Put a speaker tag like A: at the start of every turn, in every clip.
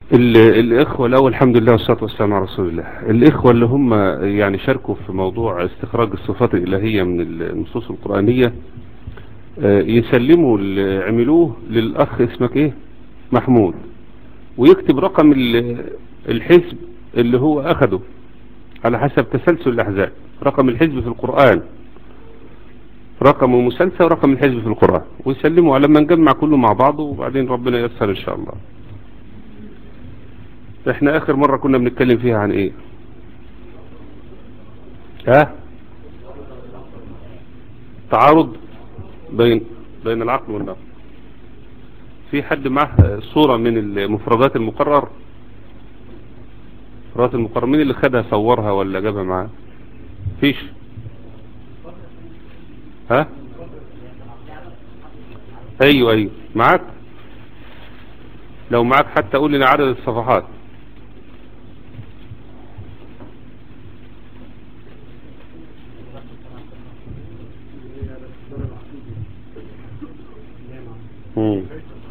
A: ال- الإخوة الأول الحمد لله والصلاة والسلام على رسول الله الإخوة اللي هم يعني شاركوا في موضوع استخراج الصفات الإلهية من النصوص القرآنية آه، يسلموا اللي عملوه للأخ اسمك إيه محمود ويكتب رقم ال- الحزب اللي هو أخده على حسب تسلسل الأحزاب رقم الحزب في القرآن رقم مسلسل ورقم الحزب في القرآن ويسلموا على لما نجمع كله مع بعضه وبعدين ربنا ييسر إن شاء الله احنا اخر مرة كنا بنتكلم فيها عن ايه ها تعارض بين بين العقل والنقل في حد معه صورة من المفردات المقرر مفردات المقرر مين اللي خدها صورها ولا جابها معاه فيش ها ايوه ايوه معاك لو معاك حتى قول لنا عدد الصفحات مم.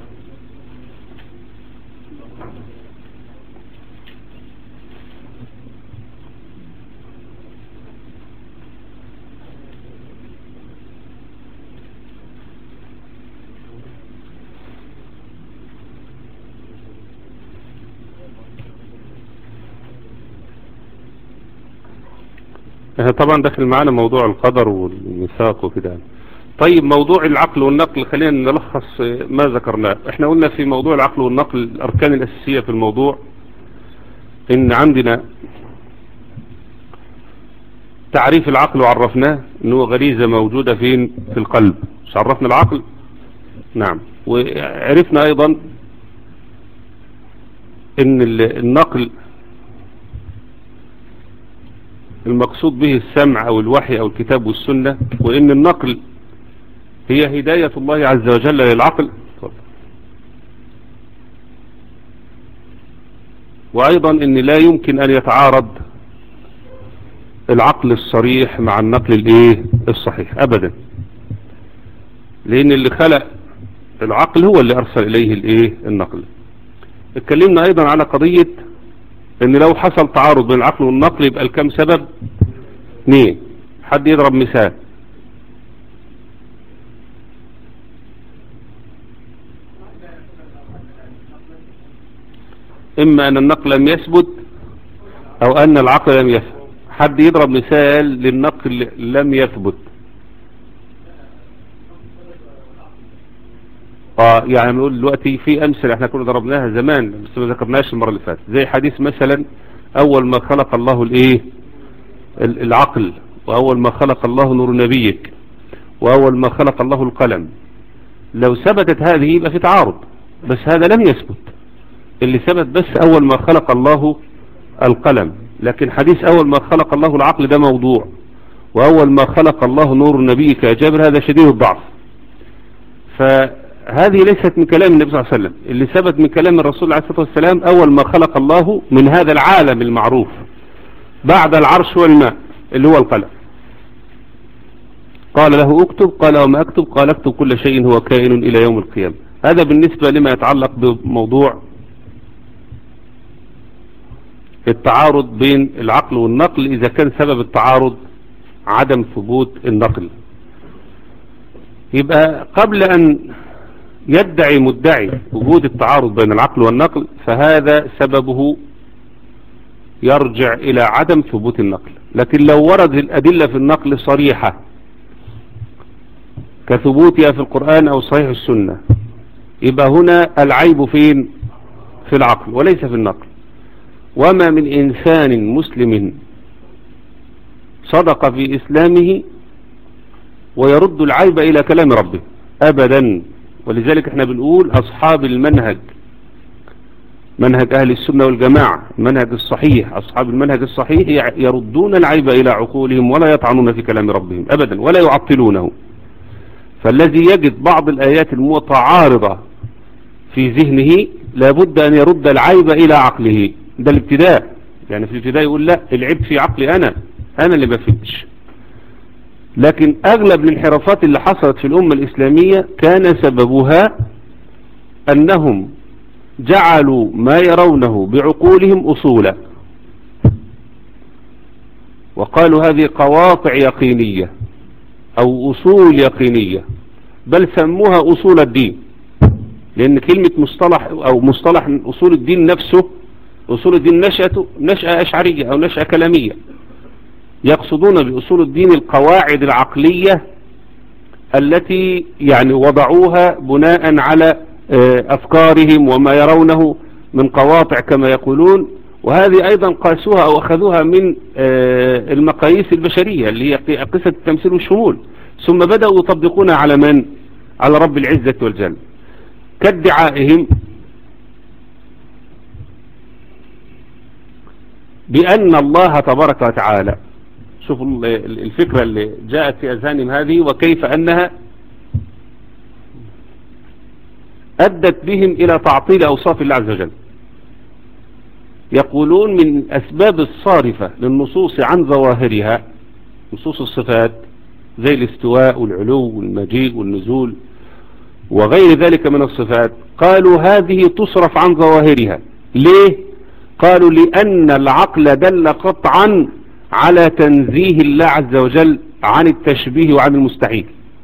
A: احنا طبعا داخل معانا موضوع القدر والميثاق وكده طيب موضوع العقل والنقل خلينا نلخص ما ذكرناه احنا قلنا في موضوع العقل والنقل الاركان الاساسية في الموضوع ان عندنا تعريف العقل وعرفناه ان هو غريزة موجودة فين في القلب مش عرفنا العقل نعم وعرفنا ايضا ان النقل المقصود به السمع او الوحي او الكتاب والسنة وان النقل هي هداية الله عز وجل للعقل وايضا ان لا يمكن ان يتعارض العقل الصريح مع النقل الايه الصحيح ابدا لان اللي خلق العقل هو اللي ارسل اليه الايه النقل اتكلمنا ايضا على قضية ان لو حصل تعارض بين العقل والنقل يبقى الكم سبب اثنين حد يضرب مثال اما ان النقل لم يثبت او ان العقل لم يثبت حد يضرب مثال للنقل لم يثبت اه يعني نقول دلوقتي في امثله احنا كنا ضربناها زمان بس ما ذكرناش المره اللي فاتت زي حديث مثلا اول ما خلق الله الايه ال- العقل واول ما خلق الله نور نبيك واول ما خلق الله القلم لو ثبتت هذه يبقى في تعارض بس هذا لم يثبت اللي ثبت بس اول ما خلق الله القلم لكن حديث اول ما خلق الله العقل ده موضوع واول ما خلق الله نور نبيك يا جابر هذا شديد الضعف فهذه ليست من كلام النبي صلى الله عليه وسلم اللي ثبت من كلام الرسول عليه الصلاة والسلام اول ما خلق الله من هذا العالم المعروف بعد العرش والماء اللي هو القلم قال له اكتب قال وما اكتب قال اكتب كل شيء هو كائن الى يوم القيامة هذا بالنسبة لما يتعلق بموضوع التعارض بين العقل والنقل إذا كان سبب التعارض عدم ثبوت النقل يبقى قبل أن يدعي مدعي وجود التعارض بين العقل والنقل فهذا سببه يرجع إلى عدم ثبوت النقل لكن لو ورد الأدلة في النقل صريحة كثبوتها في القرآن أو صحيح السنة يبقى هنا العيب فين في العقل وليس في النقل وما من إنسان مسلم صدق في إسلامه ويرد العيب إلى كلام ربه أبدا ولذلك احنا بنقول أصحاب المنهج منهج أهل السنة والجماعة المنهج الصحيح أصحاب المنهج الصحيح يردون العيب إلى عقولهم ولا يطعنون في كلام ربهم أبدا ولا يعطلونه فالذي يجد بعض الآيات المتعارضة في ذهنه لابد أن يرد العيب إلى عقله ده الابتداء يعني في الابتداء يقول لا العيب في عقلي أنا أنا اللي ما فهمتش لكن أغلب الانحرافات اللي حصلت في الأمة الإسلامية كان سببها أنهم جعلوا ما يرونه بعقولهم أصولا وقالوا هذه قواطع يقينية أو أصول يقينية بل سموها أصول الدين لأن كلمة مصطلح أو مصطلح أصول الدين نفسه أصول الدين نشأة, نشأة أشعرية أو نشأة كلامية يقصدون بأصول الدين القواعد العقلية التي يعني وضعوها بناء على أفكارهم وما يرونه من قواطع كما يقولون وهذه أيضا قاسوها أو أخذوها من المقاييس البشرية اللي هي قصة التمثيل والشمول ثم بدأوا يطبقونها على من؟ على رب العزة والجل كادعائهم بأن الله تبارك وتعالى شوفوا الفكرة اللي جاءت في أذهانهم هذه وكيف أنها أدت بهم إلى تعطيل أوصاف الله عز وجل يقولون من أسباب الصارفة للنصوص عن ظواهرها نصوص الصفات زي الاستواء والعلو والمجيء والنزول وغير ذلك من الصفات قالوا هذه تصرف عن ظواهرها ليه قالوا لأن العقل دل قطعا على تنزيه الله عز وجل عن التشبيه وعن المستحيل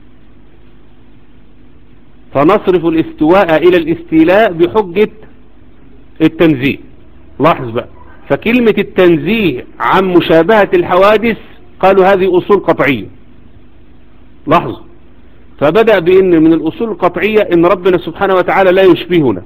A: فنصرف الاستواء إلى الاستيلاء بحجة التنزيه لاحظ بقى فكلمة التنزيه عن مشابهة الحوادث قالوا هذه أصول قطعية لاحظ فبدأ بأن من الأصول القطعية أن ربنا سبحانه وتعالى لا يشبهنا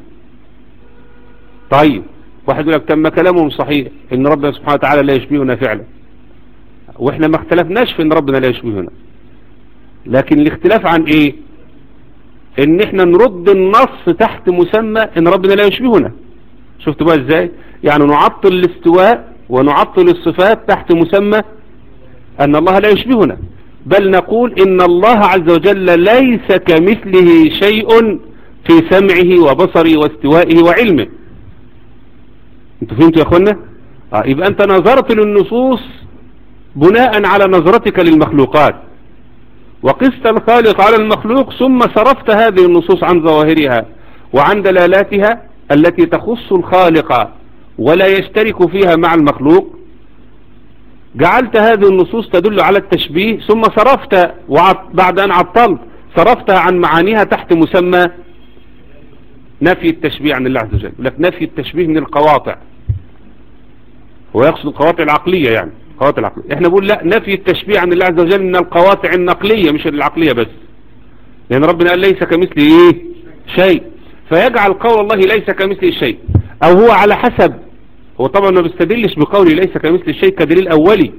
A: طيب واحد يقول لك تم كلامهم صحيح أن ربنا سبحانه وتعالى لا يشبهنا فعلا وإحنا ما اختلفناش في أن ربنا لا يشبهنا لكن الاختلاف عن إيه ان احنا نرد النص تحت مسمى ان ربنا لا يشبهنا شفت بقى ازاي يعني نعطل الاستواء ونعطل الصفات تحت مسمى ان الله لا يشبهنا بل نقول ان الله عز وجل ليس كمثله شيء في سمعه وبصره واستوائه وعلمه انتوا فهمتوا يا اخوانا اه يبقى انت نظرت للنصوص بناء على نظرتك للمخلوقات وقست الخالق على المخلوق ثم صرفت هذه النصوص عن ظواهرها وعن دلالاتها التي تخص الخالق ولا يشترك فيها مع المخلوق جعلت هذه النصوص تدل على التشبيه ثم صرفت بعد أن عطلت صرفتها عن معانيها تحت مسمى نفي التشبيه عن الله عز وجل لك نفي التشبيه من القواطع هو يقصد القواطع العقلية يعني القواطع العقلية احنا بنقول لا نفي التشبيه عن الله عز وجل من القواطع النقلية مش العقلية بس لأن ربنا قال ليس كمثله ايه شيء فيجعل قول الله ليس كمثله شيء او هو على حسب هو طبعا ما بيستدلش بقوله ليس كمثل الشيء كدليل اولي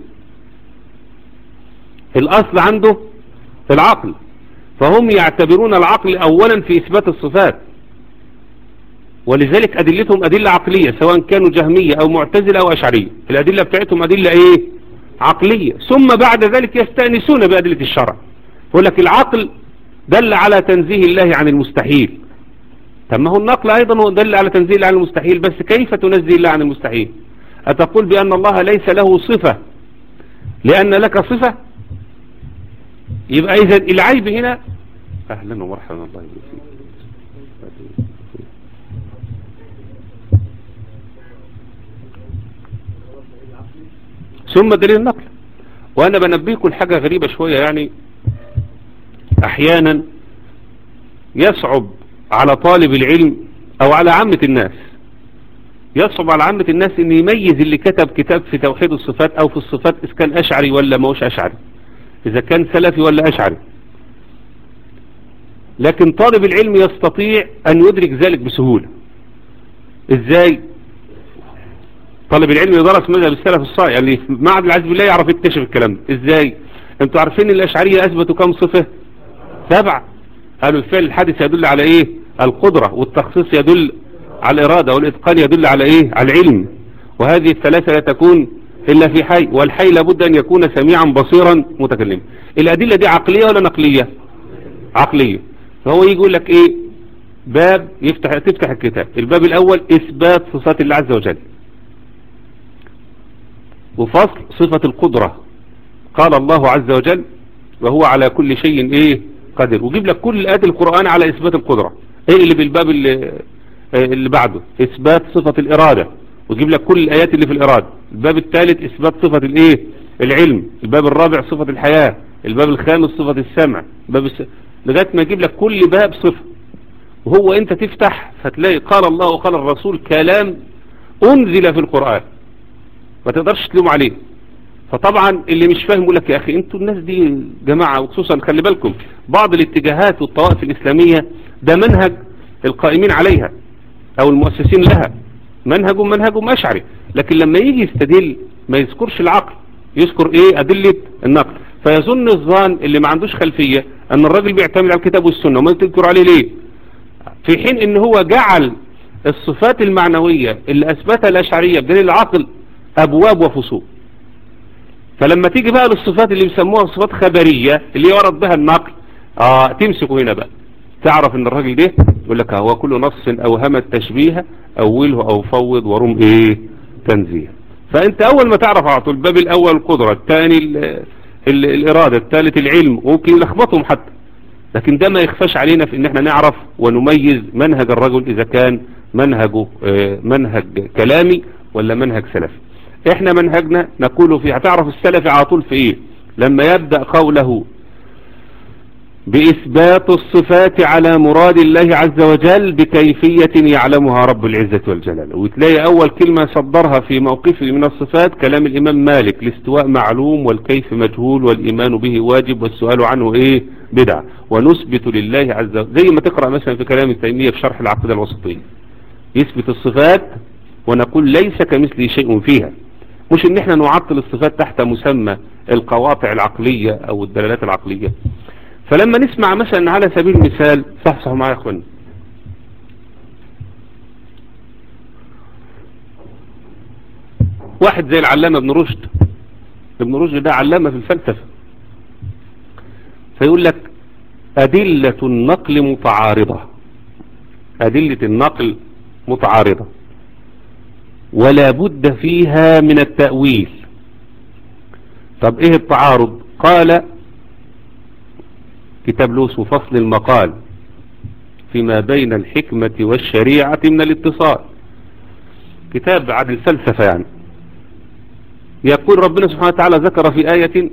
A: الاصل عنده العقل فهم يعتبرون العقل اولا في اثبات الصفات ولذلك ادلتهم ادلة عقلية سواء كانوا جهمية او معتزلة او اشعرية الادلة بتاعتهم ادلة ايه عقلية ثم بعد ذلك يستأنسون بادلة الشرع يقول لك العقل دل على تنزيه الله عن المستحيل طب ما هو النقل أيضا دل على تنزيه الله عن المستحيل بس كيف تنزيه الله عن المستحيل أتقول بأن الله ليس له صفة لأن لك صفة يبقى إذا العيب هنا أهلا ومرحبا الله يبارك ثم دليل النقل وأنا بنبهكم الحاجة غريبة شوية يعني أحيانا يصعب على طالب العلم او على عامة الناس يصعب على عامة الناس ان يميز اللي كتب كتاب في توحيد الصفات او في الصفات اذا كان اشعري ولا ما هوش اشعري اذا كان سلفي ولا اشعري لكن طالب العلم يستطيع ان يدرك ذلك بسهولة ازاي طالب العلم يدرس مذهب السلف الصالح يعني في معهد العز بالله يعرف يكتشف الكلام ده ازاي انتوا عارفين الاشعرية اثبتوا كم صفة سبعة قالوا الفعل الحادث يدل على ايه القدرة والتخصيص يدل على الإرادة والإتقان يدل على إيه على العلم وهذه الثلاثة لا تكون إلا في حي والحي لابد أن يكون سميعا بصيرا متكلما الأدلة دي عقلية ولا نقلية عقلية فهو يقول لك إيه باب يفتح تفتح الكتاب الباب الأول إثبات صفات الله عز وجل وفصل صفة القدرة قال الله عز وجل وهو على كل شيء إيه قادر وجيب لك كل آيات القرآن على إثبات القدرة ايه اللي بالباب اللي آه، اللي بعده اثبات صفة الارادة ويجيب لك كل الايات اللي في الارادة الباب الثالث اثبات صفة الايه العلم الباب الرابع صفة الحياة الباب الخامس صفة السمع الباب الس... لغاية ما يجيب لك كل باب صفة وهو انت تفتح فتلاقي قال الله وقال الرسول كلام انزل في القرآن ما تقدرش تلوم عليه فطبعا اللي مش فاهم يقول لك يا اخي انتوا الناس دي جماعة وخصوصا خلي بالكم بعض الاتجاهات والطوائف الاسلامية ده منهج القائمين عليها او المؤسسين لها منهجهم منهجهم اشعري لكن لما يجي يستدل ما يذكرش العقل يذكر ايه ادلة النقل فيظن الظان اللي ما عندوش خلفية ان الراجل بيعتمد على الكتاب والسنة وما تذكر عليه ليه في حين ان هو جعل الصفات المعنوية اللي اثبتها الاشعرية بدليل العقل ابواب وفصول فلما تيجي بقى للصفات اللي بيسموها صفات خبرية اللي ورد بها النقل اه تمسكوا هنا بقى تعرف ان الراجل ده يقول لك هو كل نص اوهم التشبيه اوله او فوض ورم ايه تنزيه فانت اول ما تعرف على طول الباب الاول القدرة الثاني ال- ال- الارادة الثالث العلم ممكن يلخبطهم حتى لكن ده ما يخفاش علينا في ان احنا نعرف ونميز منهج الرجل اذا كان منهجه آه، منهج كلامي ولا منهج سلفي احنا منهجنا نقول فيه هتعرف السلفي على طول في ايه لما يبدأ قوله بإثبات الصفات على مراد الله عز وجل بكيفية يعلمها رب العزة والجلال وتلاقي أول كلمة صدرها في موقفه من الصفات كلام الإمام مالك الاستواء معلوم والكيف مجهول والإيمان به واجب والسؤال عنه إيه بدعة ونثبت لله عز وجل زي ما تقرأ مثلا في كلام التيمية في شرح العقيدة الوسطية يثبت الصفات ونقول ليس كمثله شيء فيها مش ان احنا نعطل الصفات تحت مسمى القواطع العقلية او الدلالات العقلية فلما نسمع مثلا على سبيل المثال صحصحوا معايا يا اخوان واحد زي العلامة ابن رشد ابن رشد ده علامة في الفلسفة فيقول لك أدلة النقل متعارضة أدلة النقل متعارضة ولا بد فيها من التأويل طب ايه التعارض قال كتاب له اسمه فصل المقال فيما بين الحكمة والشريعة من الاتصال كتاب عن الفلسفة يعني يقول ربنا سبحانه وتعالى ذكر في آية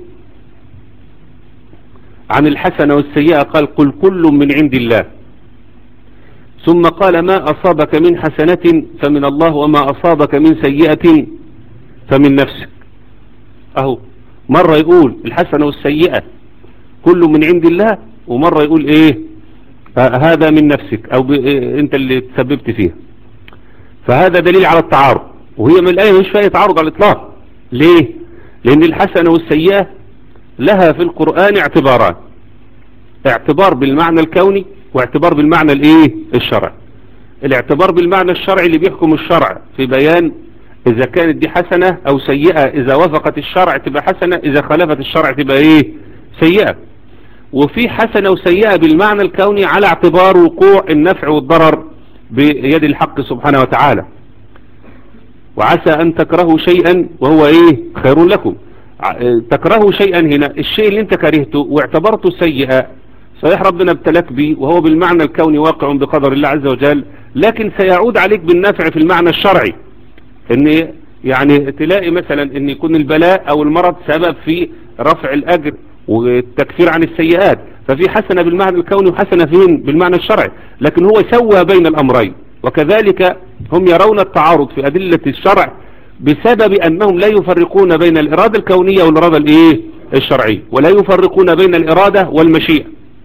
A: عن الحسنة والسيئة قال قل كل من عند الله ثم قال ما أصابك من حسنة فمن الله وما أصابك من سيئة فمن نفسك أهو مرة يقول الحسنة والسيئة كل من عند الله ومرة يقول إيه آه هذا من نفسك أو إيه أنت اللي تسببت فيها فهذا دليل على التعارض وهي من الآية مش فيها تعارض على الإطلاق ليه لأن الحسنة والسيئة لها في القرآن اعتباران اعتبار بالمعنى الكوني واعتبار بالمعنى الايه الشرعي الاعتبار بالمعنى الشرعي اللي بيحكم الشرع في بيان اذا كانت دي حسنة او سيئة اذا وافقت الشرع تبقى حسنة اذا خالفت الشرع تبقى ايه سيئة وفي حسنة وسيئة بالمعنى الكوني على اعتبار وقوع النفع والضرر بيد الحق سبحانه وتعالى وعسى ان تكرهوا شيئا وهو ايه خير لكم تكرهوا شيئا هنا الشيء اللي انت كرهته واعتبرته سيئا صحيح ربنا ابتلك به وهو بالمعنى الكوني واقع بقدر الله عز وجل لكن سيعود عليك بالنفع في المعنى الشرعي ان يعني تلاقي مثلا ان يكون البلاء او المرض سبب في رفع الاجر والتكفير عن السيئات ففي حسنة بالمعنى الكوني وحسنة فين بالمعنى الشرعي لكن هو سوى بين الامرين وكذلك هم يرون التعارض في ادلة الشرع بسبب انهم لا يفرقون بين الارادة الكونية والارادة الايه الشرعية ولا يفرقون بين الارادة والمشيئة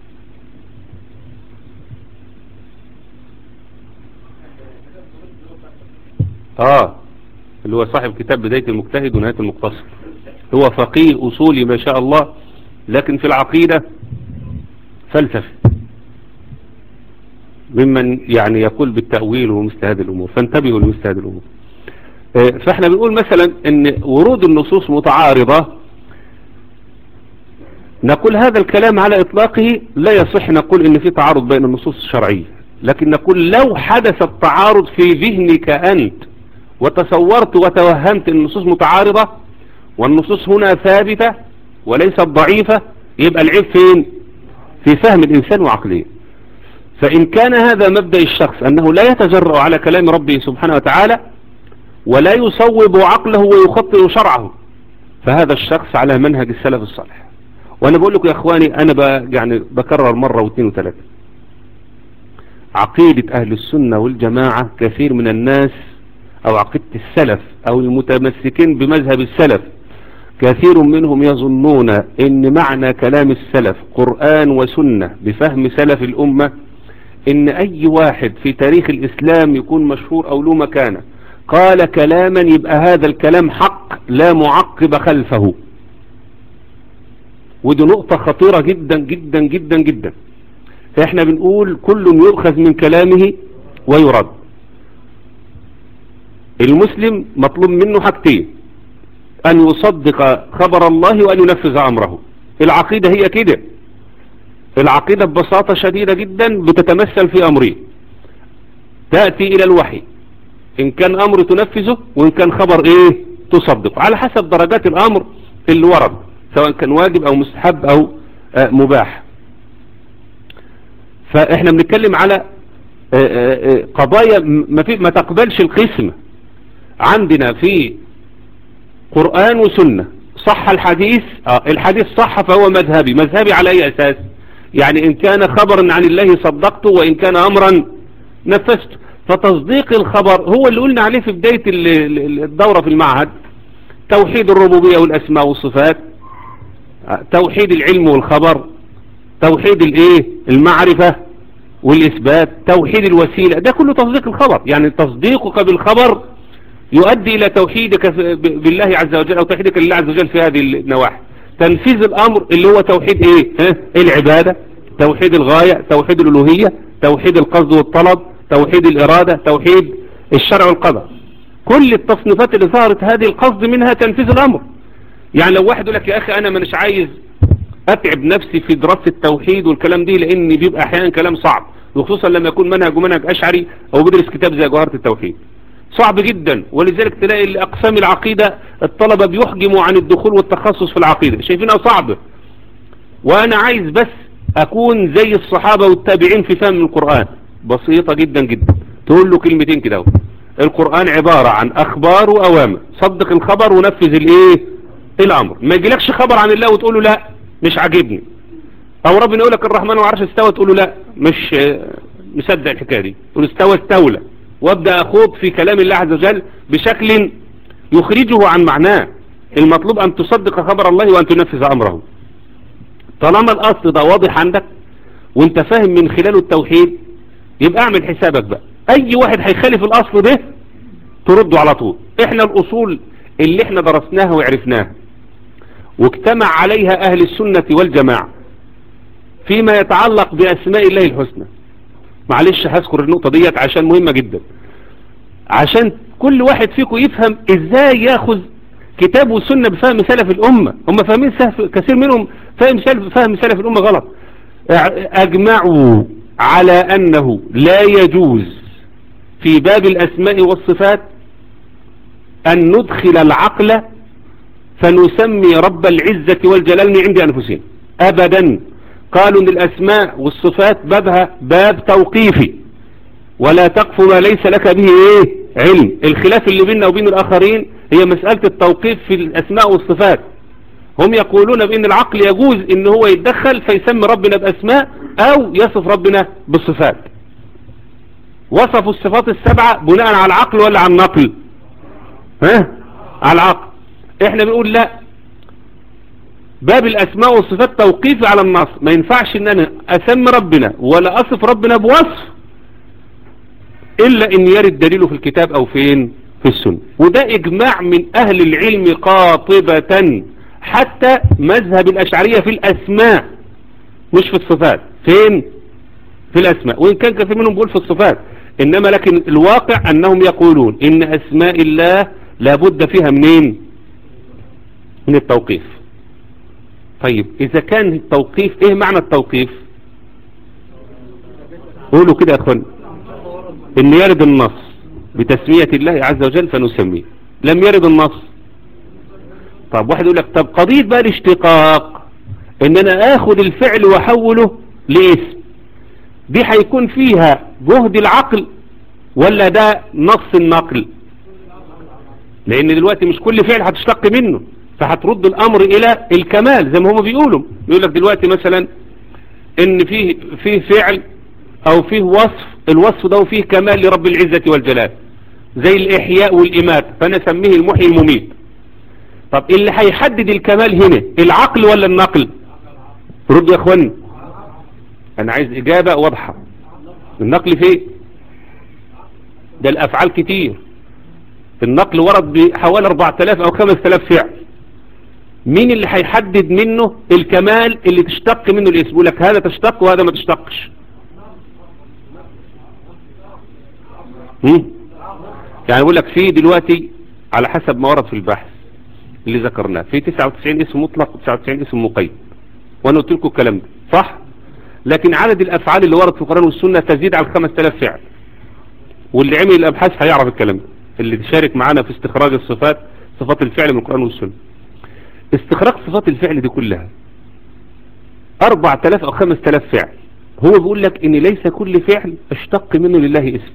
A: اه اللي هو صاحب كتاب بداية المجتهد ونهاية المقتصر هو فقيه اصولي ما شاء الله لكن في العقيدة فلسفي ممن يعني يقول بالتأويل ومثل هذه الامور فانتبهوا لمثل هذه الامور فاحنا بنقول مثلا ان ورود النصوص متعارضة نقول هذا الكلام على اطلاقه لا يصح نقول ان في تعارض بين النصوص الشرعية لكن نقول لو حدث التعارض في ذهنك انت وتصورت وتوهمت ان النصوص متعارضة والنصوص هنا ثابتة وليست ضعيفة يبقى العيب فين في فهم الانسان وعقليه فإن كان هذا مبدأ الشخص أنه لا يتجرأ على كلام ربه سبحانه وتعالى ولا يصوب عقله ويخطئ شرعه فهذا الشخص على منهج السلف الصالح وأنا بقول لكم يا أخواني أنا يعني بكرر مرة واثنين وثلاثة عقيدة أهل السنة والجماعة كثير من الناس أو عقيدة السلف أو المتمسكين بمذهب السلف كثير منهم يظنون ان معنى كلام السلف قرآن وسنة بفهم سلف الأمة ان اي واحد في تاريخ الاسلام يكون مشهور او له مكانه قال كلاما يبقى هذا الكلام حق لا معقب خلفه ودي نقطة خطيرة جدا جدا جدا جدا احنا بنقول كل يؤخذ من كلامه ويرد المسلم مطلوب منه حاجتين ان يصدق خبر الله وان ينفذ امره العقيدة هي كده العقيدة ببساطة شديدة جدا بتتمثل في امرين تأتي الى الوحي ان كان امر تنفذه وان كان خبر ايه تصدق على حسب درجات الامر اللي ورد سواء كان واجب او مستحب او آه مباح فاحنا بنتكلم على آه آه قضايا ما, في ما تقبلش القسم عندنا في قرآن وسنة صح الحديث آه الحديث صح فهو مذهبي مذهبي على اي اساس يعني ان كان خبرا عن الله صدقته وان كان امرا نفذته فتصديق الخبر هو اللي قلنا عليه في بداية الدورة في المعهد توحيد الربوبية والاسماء والصفات توحيد العلم والخبر توحيد الايه المعرفة والاثبات توحيد الوسيلة ده كله تصديق الخبر يعني تصديقك بالخبر يؤدي الى توحيدك بالله عز وجل او توحيدك لله عز وجل في هذه النواحي تنفيذ الامر اللي هو توحيد ايه ها؟ العبادة توحيد الغاية توحيد الالوهية توحيد القصد والطلب توحيد الارادة توحيد الشرع والقدر كل التصنيفات اللي ظهرت هذه القصد منها تنفيذ الامر يعني لو واحد يقول لك يا اخي انا مش عايز اتعب نفسي في دراسة التوحيد والكلام دي لان بيبقى احيانا كلام صعب وخصوصا لما يكون منهج ومنهج اشعري او بيدرس كتاب زي جوهرة التوحيد صعب جدا ولذلك تلاقي الاقسام العقيدة الطلبة بيحجموا عن الدخول والتخصص في العقيدة شايفينها صعبة وانا عايز بس اكون زي الصحابة والتابعين في فهم القرآن بسيطة جدا جدا تقول له كلمتين كده القرآن عبارة عن اخبار واوامر صدق الخبر ونفذ الايه الامر ما يجيلكش خبر عن الله وتقول له لا مش عاجبني او ربنا يقول لك الرحمن وعرش استوى تقول له لا مش مصدق الحكايه دي تقول استوى استولى وابدا اخوض في كلام الله عز وجل بشكل يخرجه عن معناه المطلوب ان تصدق خبر الله وان تنفذ امره طالما الاصل ده واضح عندك وانت فاهم من خلاله التوحيد يبقى اعمل حسابك بقى اي واحد هيخالف الاصل ده ترده على طول احنا الاصول اللي احنا درسناها وعرفناها واجتمع عليها اهل السنة والجماعة فيما يتعلق باسماء الله الحسنى معلش هذكر النقطة ديت عشان مهمة جدا عشان كل واحد فيكم يفهم ازاي ياخذ كتاب والسنة بفهم سلف الامة هم فاهمين كثير منهم فاهم سلف, فهم سلف الامة غلط اجمعوا على انه لا يجوز في باب الاسماء والصفات ان ندخل العقل فنسمي رب العزة والجلال من عند انفسنا ابدا قالوا ان الاسماء والصفات بابها باب توقيفي ولا تقف ما ليس لك به ايه علم الخلاف اللي بيننا وبين الاخرين هي مسألة التوقيف في الاسماء والصفات هم يقولون بان العقل يجوز ان هو يتدخل فيسمي ربنا باسماء او يصف ربنا بالصفات وصفوا الصفات السبعة بناء على العقل ولا على النقل ها على العقل احنا بنقول لا باب الاسماء والصفات توقيفي على النص ما ينفعش ان انا اسمي ربنا ولا اصف ربنا بوصف الا ان يرد دليله في الكتاب او فين في السنة وده اجماع من اهل العلم قاطبة حتى مذهب الاشعرية في الاسماء مش في الصفات فين في الاسماء وان كان كثير منهم بيقول في الصفات انما لكن الواقع انهم يقولون ان اسماء الله لابد فيها منين من التوقيف طيب اذا كان التوقيف ايه معنى التوقيف قولوا كده يا اخوان ان يرد النص بتسمية الله عز وجل فنسميه لم يرد النص طب واحد يقول لك طب قضية بقى الاشتقاق ان انا اخد الفعل واحوله لاسم دي هيكون فيها جهد العقل ولا ده نص النقل لان دلوقتي مش كل فعل هتشتق منه فهترد الامر الى الكمال زي ما هم بيقولوا بيقول لك دلوقتي مثلا ان فيه فيه فعل او فيه وصف الوصف ده فيه كمال لرب العزة والجلال زي الاحياء والامات فانا اسميه المحيي المميت طب اللي هيحدد الكمال هنا العقل ولا النقل ردوا يا اخواني انا عايز اجابة واضحة النقل فيه ده الافعال كتير النقل ورد بحوالي 4000 او 5000 فعل مين اللي هيحدد منه الكمال اللي تشتق منه الاسم يقول لك هذا تشتق وهذا ما تشتقش هم؟ يعني يقول لك في دلوقتي على حسب ما ورد في البحث اللي ذكرناه في 99 اسم مطلق و99 اسم مقيد وانا قلت لكم الكلام ده صح لكن عدد الافعال اللي ورد في القرآن والسنة تزيد على 5000 فعل واللي عمل الابحاث هيعرف الكلام ده اللي تشارك معانا في استخراج الصفات صفات الفعل من القرآن والسنة استخراج صفات الفعل دي كلها 4000 او 5000 فعل هو بيقول لك ان ليس كل فعل اشتق منه لله اسم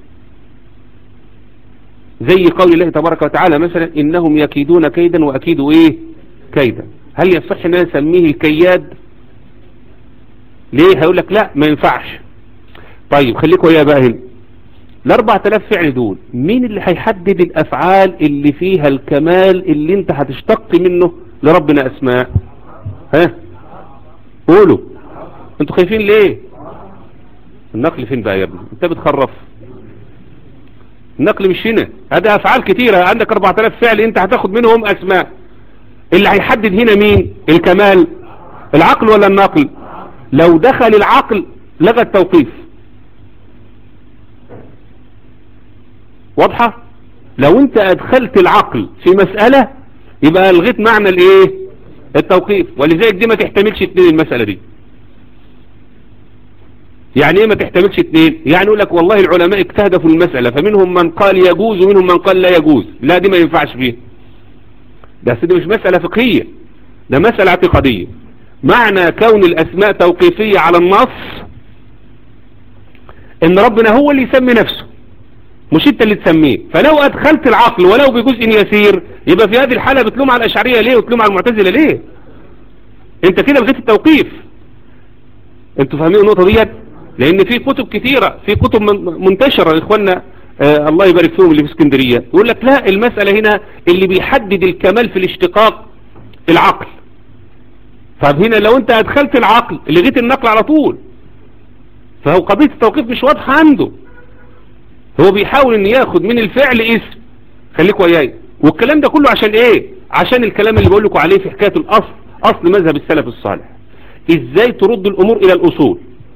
A: زي قول الله تبارك وتعالى مثلا انهم يكيدون كيدا واكيدوا ايه كيدا هل يصح ان انا اسميه الكياد ليه هيقول لك لا ما ينفعش طيب خليكم ويا بقى هنا ال 4000 فعل دول مين اللي هيحدد الافعال اللي فيها الكمال اللي انت هتشتق منه لربنا اسماء ها قولوا انتوا خايفين ليه النقل فين بقى يا ابني انت بتخرف النقل مش هنا هذا افعال كتيرة عندك 4000 فعل انت هتاخد منهم اسماء اللي هيحدد هنا مين الكمال العقل ولا النقل لو دخل العقل لغى التوقيف واضحة لو انت ادخلت العقل في مسألة يبقى الغيت معنى الايه التوقيف ولذلك دي ما تحتملش اتنين المسألة دي يعني ايه ما تحتملش اتنين يعني يقول لك والله العلماء اجتهدوا في المسألة فمنهم من قال يجوز ومنهم من قال لا يجوز لا دي ما ينفعش فيه ده دي مش مسألة فقهية ده مسألة اعتقادية معنى كون الاسماء توقيفية على النص ان ربنا هو اللي يسمي نفسه مش انت اللي تسميه فلو ادخلت العقل ولو بجزء يسير يبقى في هذه الحالة بتلوم على الاشعرية ليه وتلوم على المعتزلة ليه انت كده لغيت التوقيف انتوا فاهمين النقطة ديت لان في كتب كثيرة في كتب منتشرة اخواننا آه الله يبارك فيهم اللي في اسكندرية يقول لك لا المسألة هنا اللي بيحدد الكمال في الاشتقاق العقل طب هنا لو انت ادخلت العقل لغيت النقل على طول فهو قضية التوقيف مش واضحة عنده هو بيحاول ان ياخد من الفعل اسم خليك وياي والكلام ده كله عشان ايه عشان الكلام اللي بقول لكم عليه في حكاية الاصل اصل مذهب السلف الصالح ازاي ترد الامور الى الاصول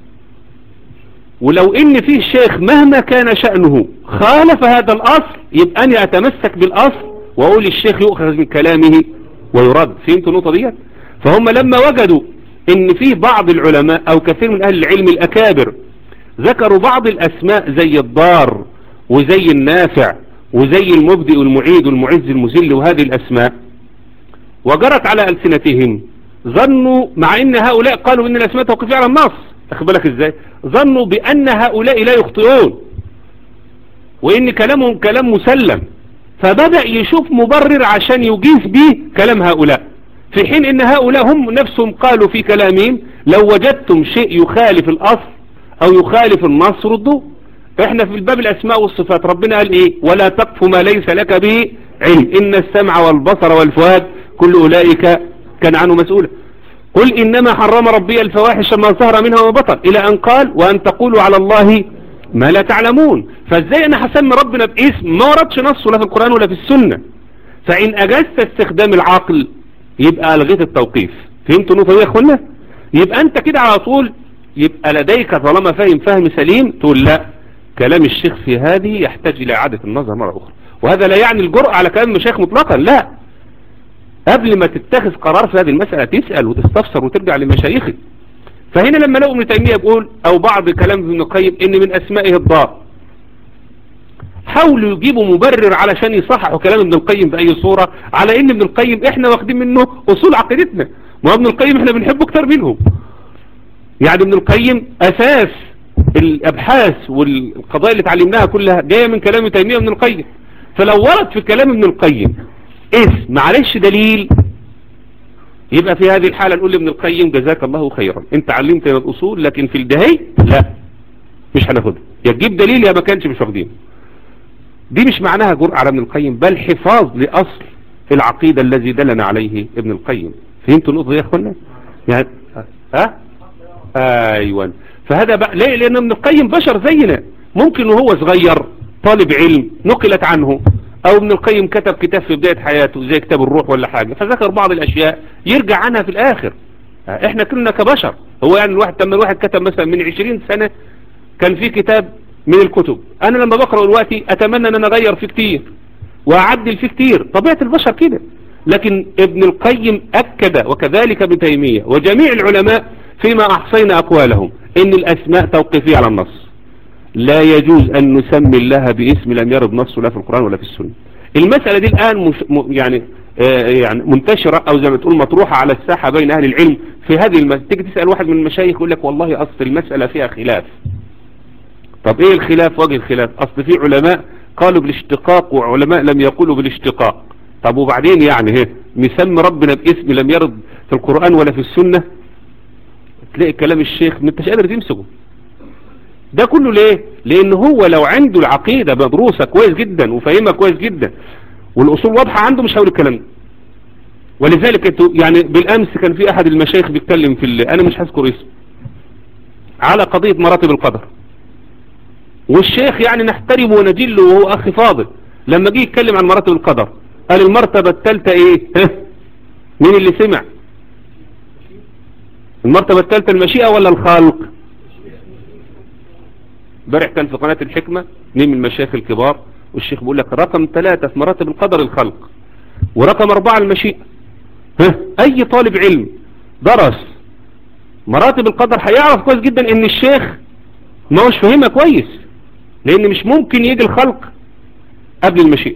A: ولو ان فيه شيخ مهما كان شأنه خالف هذا الاصل يبقى انا اتمسك بالاصل واقول الشيخ يؤخذ من كلامه ويرد فهمتوا النقطة ديت فهم لما وجدوا ان في بعض العلماء او كثير من اهل العلم الاكابر ذكروا بعض الاسماء زي الضار وزي النافع وزي المبدئ والمعيد والمعز المذل وهذه الاسماء وجرت على ألسنتهم ظنوا مع ان هؤلاء قالوا ان الاسماء توقفية على النص اخد بالك ازاي ظنوا بان هؤلاء لا يخطئون وان كلامهم كلام مسلم فبدأ يشوف مبرر عشان يجيز به كلام هؤلاء في حين ان هؤلاء هم نفسهم قالوا في كلامهم لو وجدتم شيء يخالف الاصل او يخالف النص ردوه احنا في الباب الاسماء والصفات ربنا قال ايه ولا تقف ما ليس لك به علم ان السمع والبصر والفؤاد كل اولئك كان عنه مسؤولا قل انما حرم ربي الفواحش ما ظهر منها وبطن الى ان قال وان تقولوا على الله ما لا تعلمون فازاي انا هسمي ربنا باسم ما وردش نصه لا في القرآن ولا في السنة فان اجزت استخدام العقل يبقى الغيت التوقيف فهمتوا النقطة دي يا اخوانا يبقى انت كده على طول يبقى لديك طالما فاهم فهم سليم تقول لا كلام الشيخ في هذه يحتاج الى اعادة النظر مرة اخرى وهذا لا يعني الجرأة على كلام الشيخ مطلقا لا قبل ما تتخذ قرار في هذه المسألة تسأل وتستفسر وترجع لمشايخك فهنا لما لقوا ابن تيمية يقول او بعض كلام ابن القيم ان من اسمائه الضار حاولوا يجيبوا مبرر علشان يصححوا كلام ابن القيم بأي صورة على ان ابن القيم احنا واخدين منه اصول عقيدتنا ما ابن القيم احنا بنحبه اكتر منهم يعني ابن القيم اساس الابحاث والقضايا اللي اتعلمناها كلها جاية من كلام تيمية ابن القيم فلو ورد في كلام ابن القيم اسم معلش دليل يبقى في هذه الحالة نقول لابن القيم جزاك الله خيرا انت علمتنا الاصول لكن في الدهي لا مش هناخدها يا تجيب دليل يا ما كانش مش واخدين دي مش معناها جرأة على ابن القيم بل حفاظ لأصل العقيدة الذي دلنا عليه ابن القيم فهمتوا النقطة دي يا اخوانا يعني ها ايوه فهذا بقى ليه لان ابن القيم بشر زينا ممكن وهو صغير طالب علم نقلت عنه او ابن القيم كتب كتاب في بداية حياته زي كتاب الروح ولا حاجة فذكر بعض الاشياء يرجع عنها في الاخر احنا كلنا كبشر هو يعني الواحد لما الواحد كتب مثلا من عشرين سنة كان في كتاب من الكتب انا لما بقرأ دلوقتي اتمنى ان انا اغير فيه كتير واعدل فيه كتير طبيعة البشر كده لكن ابن القيم اكد وكذلك ابن تيمية وجميع العلماء فيما احصينا اقوالهم ان الاسماء توقيفية على النص لا يجوز ان نسمي الله باسم لم يرد نصه لا في القرآن ولا في السنة المسألة دي الان مش م يعني آه يعني منتشرة او زي ما تقول مطروحة على الساحة بين اهل العلم في هذه المسألة تيجي تسأل واحد من المشايخ يقول لك والله اصل المسألة فيها خلاف طب ايه الخلاف وجه الخلاف اصل في علماء قالوا بالاشتقاق وعلماء لم يقولوا بالاشتقاق طب وبعدين يعني هي نسمي ربنا باسم لم يرد في القرآن ولا في السنة تلاقي كلام الشيخ ما انتش قادر تمسكه ده كله ليه لان هو لو عنده العقيدة مدروسة كويس جدا وفاهمها كويس جدا والاصول واضحة عنده مش هقول الكلام ده ولذلك انتوا يعني بالامس كان في احد المشايخ بيتكلم في اللي انا مش هذكر اسمه على قضية مراتب القدر والشيخ يعني نحترمه ونجله وهو اخي فاضل لما جه يتكلم عن مراتب القدر قال المرتبة الثالثة ايه مين اللي سمع المرتبة الثالثة المشيئة ولا الخلق امبارح كان في قناة الحكمة اثنين من المشايخ الكبار والشيخ بيقول لك رقم ثلاثة في مراتب القدر الخلق ورقم أربعة المشيئة ها أي طالب علم درس مراتب القدر هيعرف كويس جدا ان الشيخ ما هوش فاهمها كويس لان مش ممكن يجي الخلق قبل المشيئة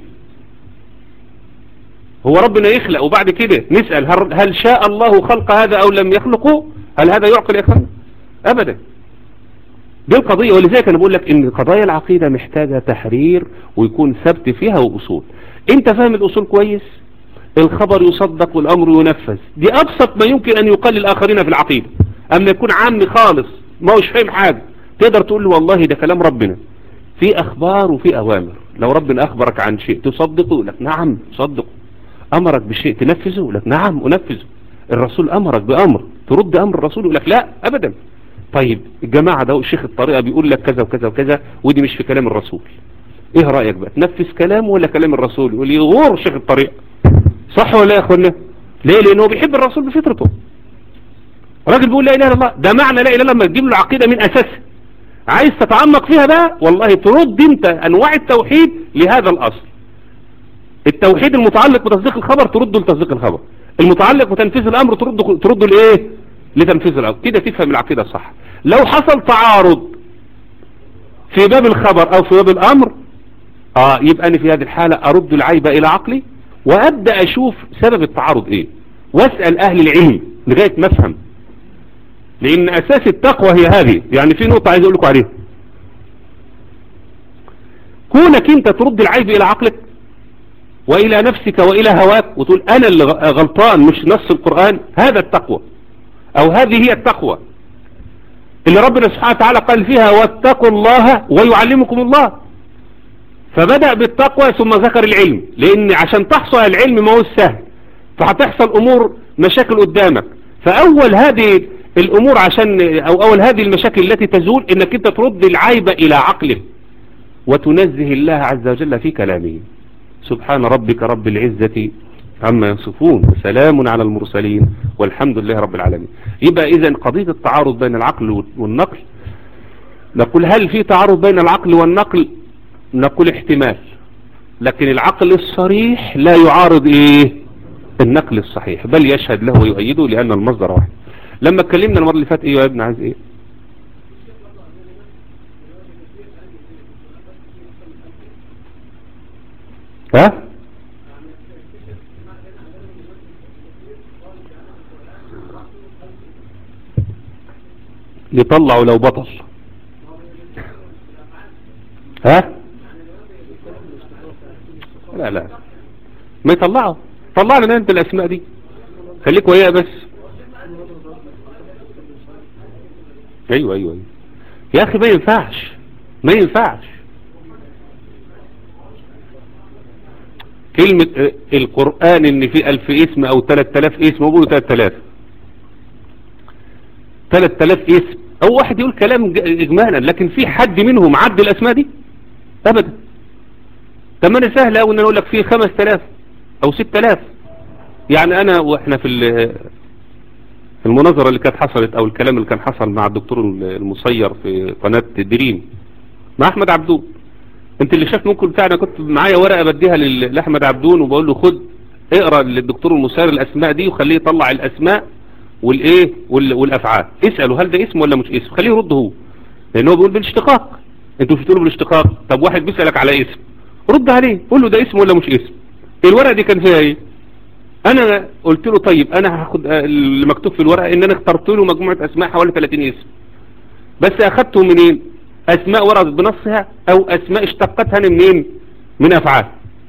A: هو ربنا يخلق وبعد كده نسأل هل, هل شاء الله خلق هذا او لم يخلقه هل هذا يعقل يا اخوان ابدا دي القضية ولذلك انا بقول لك ان قضايا العقيدة محتاجة تحرير ويكون ثبت فيها واصول انت فاهم الاصول كويس الخبر يصدق والامر ينفذ دي ابسط ما يمكن ان يقال للاخرين في العقيدة اما يكون عامي خالص ما هوش فاهم حاجة تقدر تقول له والله ده كلام ربنا في اخبار وفي اوامر لو ربنا اخبرك عن شيء تصدقه لك نعم صدقه امرك بشيء تنفذه لك نعم انفذه الرسول امرك بامر ترد امر الرسول يقول لك لا ابدا طيب الجماعة ده الشيخ الطريقة بيقول لك كذا وكذا وكذا ودي مش في كلام الرسول ايه رأيك بقى تنفذ كلامه ولا كلام الرسول يقول يغور شيخ الطريقة صح ولا يا اخوانا ليه لانه بيحب الرسول بفطرته راجل بيقول لا اله الا الله ده معنى لا اله الا الله لما تجيب له العقيدة من اساسها عايز تتعمق فيها بقى والله ترد انت انواع التوحيد لهذا الاصل التوحيد المتعلق بتصديق الخبر ترده لتصديق الخبر المتعلق بتنفيذ الامر ترده ترده لايه لتنفيذ الامر كده تفهم العقيدة صح لو حصل تعارض في باب الخبر او في باب الامر اه يبقى انا في هذه الحالة ارد العيب الى عقلي وابدأ اشوف سبب التعارض ايه واسأل اهل العلم لغاية ما افهم لان اساس التقوى هي هذه يعني في نقطة عايز اقول لكم عليها كونك انت ترد العيب الى عقلك والى نفسك والى هواك وتقول انا اللي غلطان مش نص القرآن هذا التقوى او هذه هي التقوى اللي ربنا سبحانه وتعالى قال فيها واتقوا الله ويعلمكم الله فبدأ بالتقوى ثم ذكر العلم لان عشان تحصل العلم ما هو سهل فهتحصل امور مشاكل قدامك فاول هذه الامور عشان او اول هذه المشاكل التي تزول انك انت ترد العيب الى عقله وتنزه الله عز وجل في كلامه سبحان ربك رب العزة عما يصفون وسلام على المرسلين والحمد لله رب العالمين يبقى اذا قضية التعارض بين العقل والنقل نقول هل في تعارض بين العقل والنقل نقول احتمال لكن العقل الصريح لا يعارض ايه النقل الصحيح بل يشهد له ويؤيده لان المصدر واحد لما اتكلمنا المرة اللي فاتت ايه يا ابن عايز ايه ها يطلعوا لو بطل ها لا لا ما يطلعه طلع لنا انت الاسماء دي خليك وياه بس ايوه ايوه ايوه يا اخي ما ينفعش ما ينفعش كلمة اه، القرآن ان في الف اسم او تلات تلاف اسم وبقولوا تلات تلاف تلات تلاف اسم او واحد يقول كلام ج- اجمالا لكن في حد منهم عد الاسماء دي ابدا طب ما انا سهل اوي ان انا اقول لك في خمس تلاف او ست تلاف يعني انا واحنا في ال- في المناظرة اللي كانت حصلت او الكلام اللي كان حصل مع الدكتور المصير في قناة دريم مع احمد عبدون انت اللي شاف ممكن بتاعنا كنت معايا ورقة بديها لل- لاحمد عبدون وبقول له خد اقرا للدكتور المصير الاسماء دي وخليه يطلع الاسماء والايه وال- والافعال اساله هل ده اسم ولا مش اسم خليه يرد هو لان هو بيقول بالاشتقاق انتوا مش بتقولوا بالاشتقاق طب واحد بيسالك على اسم رد عليه قول له ده اسم ولا مش اسم الورقه دي كان فيها ايه انا قلت له طيب انا هاخد آه، اللي مكتوب في الورقه ان انا اخترت له مجموعه اسماء حوالي 30 اسم بس اخدته منين اسماء وردت بنصها او اسماء اشتقتها منين من افعال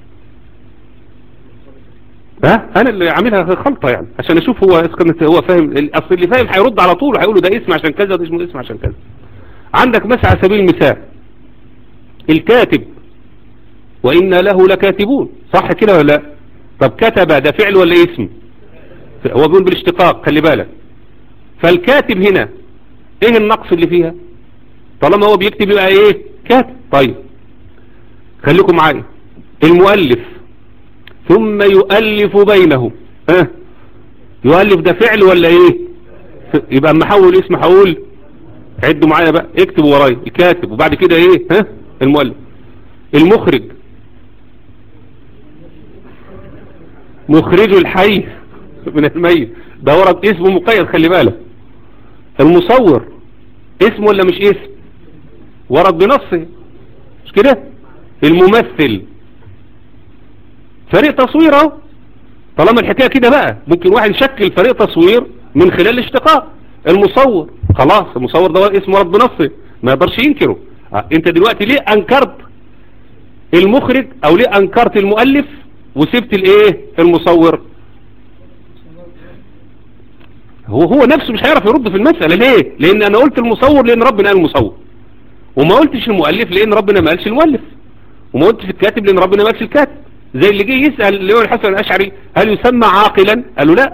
A: ها انا اللي عاملها خلطه يعني عشان اشوف هو إذا كانت هو فاهم اصل اللي فاهم هيرد على طول هيقول له ده اسم عشان كذا وده اسمه اسم عشان كذا عندك مثلا على سبيل المثال الكاتب وإنا له لكاتبون صح كده ولا لا طب كتب ده فعل ولا اسم هو بيقول بالاشتقاق خلي بالك فالكاتب هنا ايه النقص اللي فيها طالما هو بيكتب يبقى ايه كاتب طيب خليكم معايا المؤلف ثم يؤلف بينه ها يؤلف ده فعل ولا ايه ف- يبقى اما احول اسم هقول عدوا معايا بقى اكتبوا ورايا الكاتب وبعد كده ايه ها المؤلف المخرج مخرج الحي من الميت ده ورد اسمه مقيد خلي بالك المصور اسم ولا مش اسم ورد بنصه مش كده الممثل فريق تصوير اهو طالما الحكاية كده بقى ممكن واحد يشكل فريق تصوير من خلال الاشتقاق المصور خلاص المصور ده اسمه ورد بنصه ما يقدرش ينكره اه، انت دلوقتي ليه انكرت المخرج او ليه انكرت المؤلف وسبت الايه المصور هو هو نفسه مش هيعرف يرد في المسألة ليه لان انا قلت المصور لان ربنا قال المصور وما قلتش المؤلف لان ربنا ما قالش المؤلف وما قلتش الكاتب لان ربنا ما قالش الكاتب زي اللي جه يسأل اللي هو الحسن الاشعري هل يسمى عاقلا قالوا لا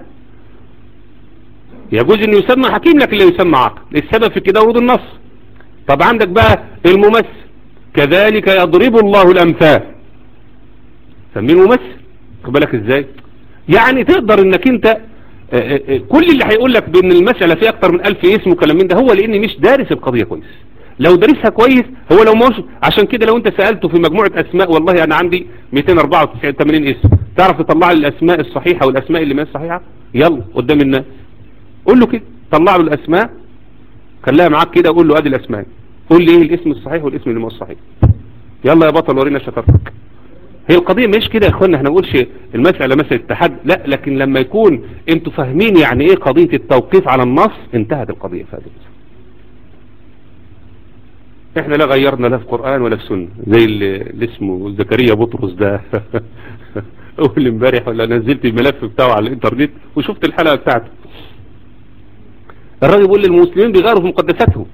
A: يجوز انه يسمى حكيم لكن لا يسمى عاقل السبب في كده ورود النص طب عندك بقى الممثل كذلك يضرب الله الامثال سميه ممثل خد بالك ازاي يعني تقدر انك انت آه، آه، آه، كل اللي هيقول لك بان المسألة فيها اكتر من الف اسم وكلام من ده هو لان مش دارس القضية كويس لو دارسها كويس هو لو مش عشان كده لو انت سألته في مجموعة اسماء والله انا عندي 294 80 اسم تعرف تطلع لي الاسماء الصحيحة والاسماء اللي ما هي صحيحة يلا قدام الناس قول له كده طلع له الاسماء خليها معاك كده قول له ادي الاسماء قول لي ايه الاسم الصحيح والاسم اللي مش صحيح يلا يا بطل ورينا شطارتك هي القضية مش كده يا اخوانا احنا نقولش المسألة مسألة اتحاد لا لكن لما يكون انتوا فاهمين يعني ايه قضية التوقيف على النص انتهت القضية فاتت احنا لا غيرنا لا في قرآن ولا في سنة زي اللي اللي اسمه زكريا بطرس ده اول امبارح ولا نزلت الملف بتاعه على الانترنت وشفت الحلقة بتاعته الراجل بيقول للمسلمين بيغيروا في مقدساتهم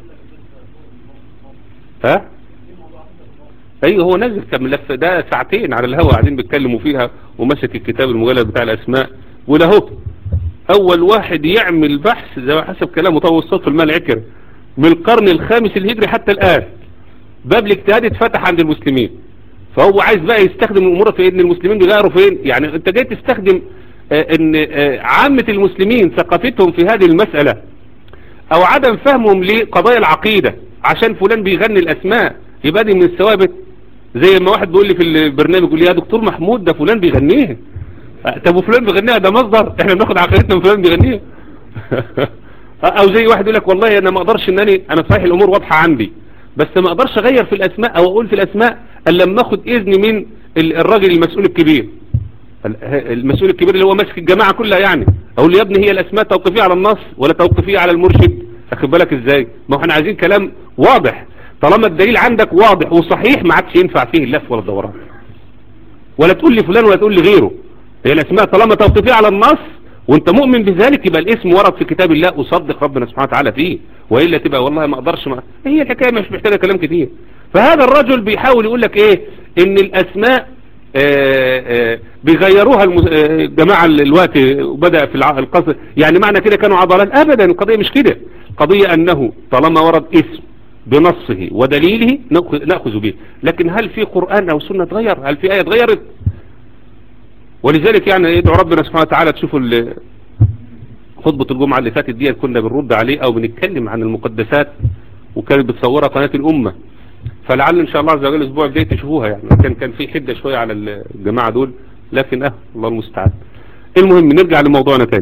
A: ها ايوه هو نزل كان ملف ده ساعتين على الهوا قاعدين بيتكلموا فيها ومسك الكتاب المجلد بتاع الاسماء وده هو اول واحد يعمل بحث زي ما حسب كلامه طول الصوت في المال عكر من القرن الخامس الهجري حتى الان باب الاجتهاد اتفتح عند المسلمين فهو عايز بقى يستخدم الامور في ان المسلمين بيغيروا فين يعني انت جاي تستخدم آه، ان آه، عامة المسلمين ثقافتهم في هذه المسألة او عدم فهمهم لقضايا العقيدة عشان فلان بيغني الاسماء يبقى دي من الثوابت زي ما واحد بيقول لي في البرنامج يقول لي يا دكتور محمود ده فلان بيغنيها آه، طب وفلان بيغنيها ده مصدر احنا بناخد عقيدتنا من فلان بيغنيها او زي واحد يقول لك والله انا ما اقدرش ان انا انا صحيح الامور واضحة عندي بس ما اقدرش اغير في الاسماء او اقول في الاسماء الا لما اخد اذن من ال- الراجل المسؤول الكبير ال- المسؤول الكبير اللي هو ماسك الجماعة كلها يعني اقول له يا ابني هي الاسماء توقيفية على النص ولا توقيفية على المرشد اخد بالك ازاي ما هو احنا عايزين كلام واضح طالما الدليل عندك واضح وصحيح ما عادش ينفع فيه اللف ولا الدوران ولا تقول لي فلان ولا تقول لي غيره هي الاسماء طالما توقيفيه على النص وانت مؤمن بذلك يبقى الاسم ورد في كتاب الله وصدق ربنا سبحانه وتعالى فيه والا تبقى والله ما اقدرش ما هي الحكايه مش محتاجه كلام كتير فهذا الرجل بيحاول يقول لك ايه ان الاسماء آآ آآ بيغيروها الجماعة الوقت وبدأ في القصر يعني معنى كده كانوا عضلات ابدا القضية مش كده القضية انه طالما ورد اسم بنصه ودليله نأخذ به لكن هل في قرآن او سنة تغير هل في آية تغيرت ولذلك يعني يدعو ربنا سبحانه وتعالى تشوفوا خطبة الجمعة اللي فاتت دي كنا بنرد عليه او بنتكلم عن المقدسات وكانت بتصورها قناة الامة فلعل ان شاء الله عز وجل الاسبوع الجاي تشوفوها يعني كان كان في حده شويه على الجماعه دول لكن اه الله المستعان المهم نرجع لموضوعنا تاني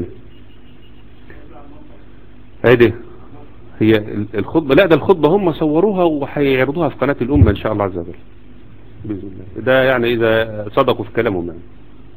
A: هيدي هي الخطبه لا ده الخطبه هم صوروها وهيعرضوها في قناه الامه ان شاء الله عز وجل باذن الله ده يعني اذا صدقوا في كلامهم يعني